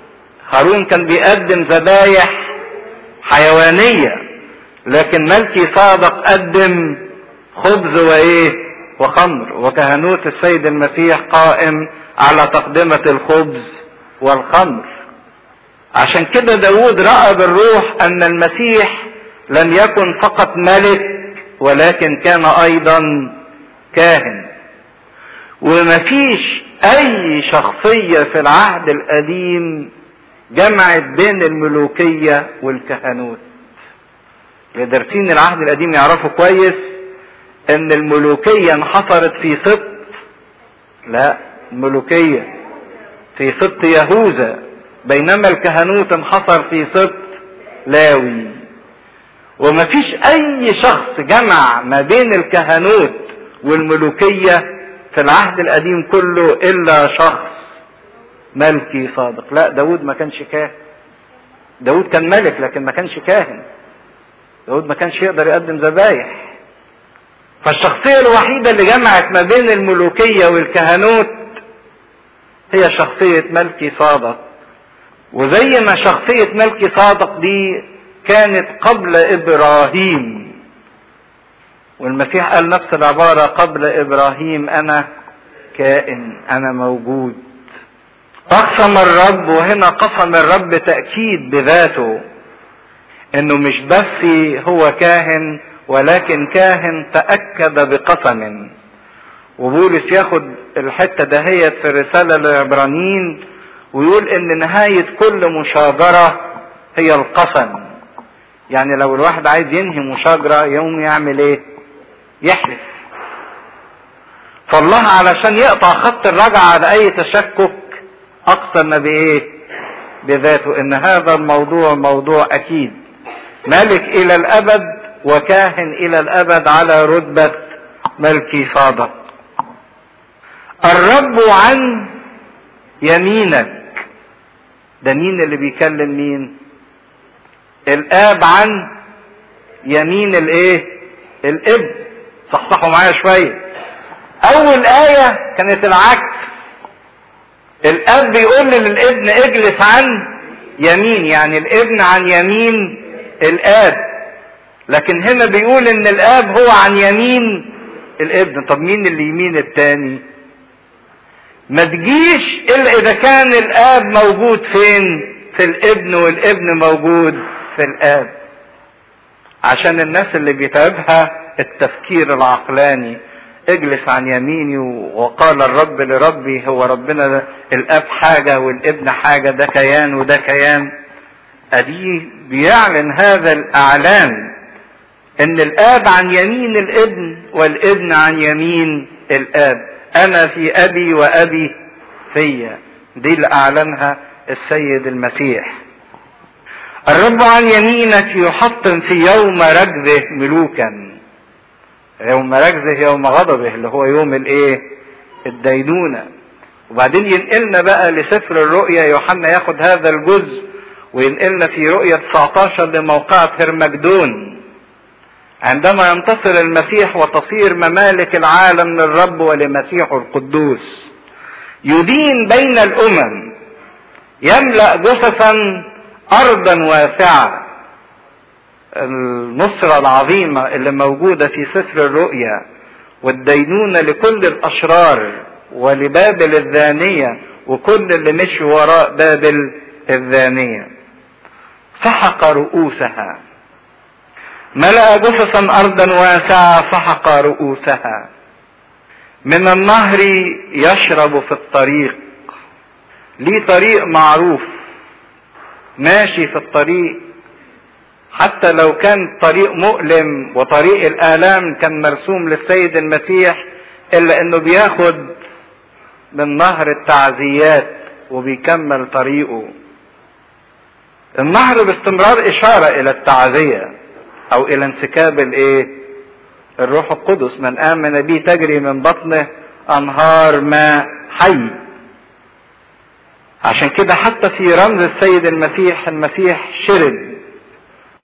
هارون كان بيقدم ذبايح حيوانية لكن ملكي صادق قدم خبز وايه وخمر وكهنوت السيد المسيح قائم على تقدمة الخبز والخمر عشان كده داود رأى بالروح ان المسيح لم يكن فقط ملك ولكن كان ايضا كاهن ومفيش اي شخصية في العهد القديم جمعت بين الملوكية والكهنوت اللي دارسين العهد القديم يعرفوا كويس ان الملوكية انحصرت في سبط لا الملوكية في سبط يهوذا بينما الكهنوت انحصر في سبط لاوي ومفيش اي شخص جمع ما بين الكهنوت والملوكية في العهد القديم كله الا شخص ملكي صادق لا داود ما كانش كاهن داود كان ملك لكن ما كانش كاهن داود ما كانش يقدر يقدم ذبايح فالشخصية الوحيدة اللي جمعت ما بين الملوكية والكهنوت هي شخصية ملكي صادق وزي ما شخصية ملكي صادق دي كانت قبل إبراهيم والمسيح قال نفس العبارة قبل إبراهيم أنا كائن أنا موجود أقسم الرب وهنا قسم الرب تأكيد بذاته إنه مش بس هو كاهن ولكن كاهن تأكد بقسم وبولس ياخد الحتة دهيت في الرسالة للعبرانيين ويقول ان نهاية كل مشاجرة هي القسم يعني لو الواحد عايز ينهي مشاجرة يوم يعمل ايه يحلف فالله علشان يقطع خط الرجعة على اي تشكك اقسم بايه بذاته ان هذا الموضوع موضوع اكيد ملك الى الابد وكاهن الى الابد على رتبة ملكي صادق الرب عن يمينك ده مين اللي بيكلم مين الاب عن يمين الايه الاب صحصحوا معايا شوية اول اية كانت العكس الاب بيقول للابن اجلس عن يمين يعني الابن عن يمين الاب لكن هنا بيقول ان الاب هو عن يمين الابن طب مين اللي يمين التاني ما تجيش الا اذا كان الاب موجود فين في الابن والابن موجود في الاب عشان الناس اللي بيتعبها التفكير العقلاني اجلس عن يميني وقال الرب لربي هو ربنا الاب حاجة والابن حاجة ده كيان وده كيان ادي بيعلن هذا الاعلان ان الاب عن يمين الابن والابن عن يمين الاب انا في ابي وابي فيا دي اللي اعلنها السيد المسيح الرب عن يمينك يحطم في يوم رجزه ملوكا يوم رجزه يوم غضبه اللي هو يوم الايه الدينونة وبعدين ينقلنا بقى لسفر الرؤيا يوحنا ياخد هذا الجزء وينقلنا في رؤية 19 لموقعة هرمجدون عندما ينتصر المسيح وتصير ممالك العالم للرب ولمسيحه القدوس يدين بين الامم يملا جثثا ارضا واسعه النصره العظيمه اللي موجوده في سفر الرؤيا والدينونه لكل الاشرار ولبابل الذانيه وكل اللي مشي وراء بابل الذانيه سحق رؤوسها ملأ جثثا أرضا واسعة سحق رؤوسها من النهر يشرب في الطريق ليه طريق معروف ماشي في الطريق حتى لو كان طريق مؤلم وطريق الآلام كان مرسوم للسيد المسيح إلا إنه بياخد من نهر التعزيات وبيكمل طريقه النهر باستمرار إشارة إلى التعزية او الى انسكاب الايه الروح القدس من امن به تجري من بطنه انهار ماء حي عشان كده حتى في رمز السيد المسيح المسيح شرب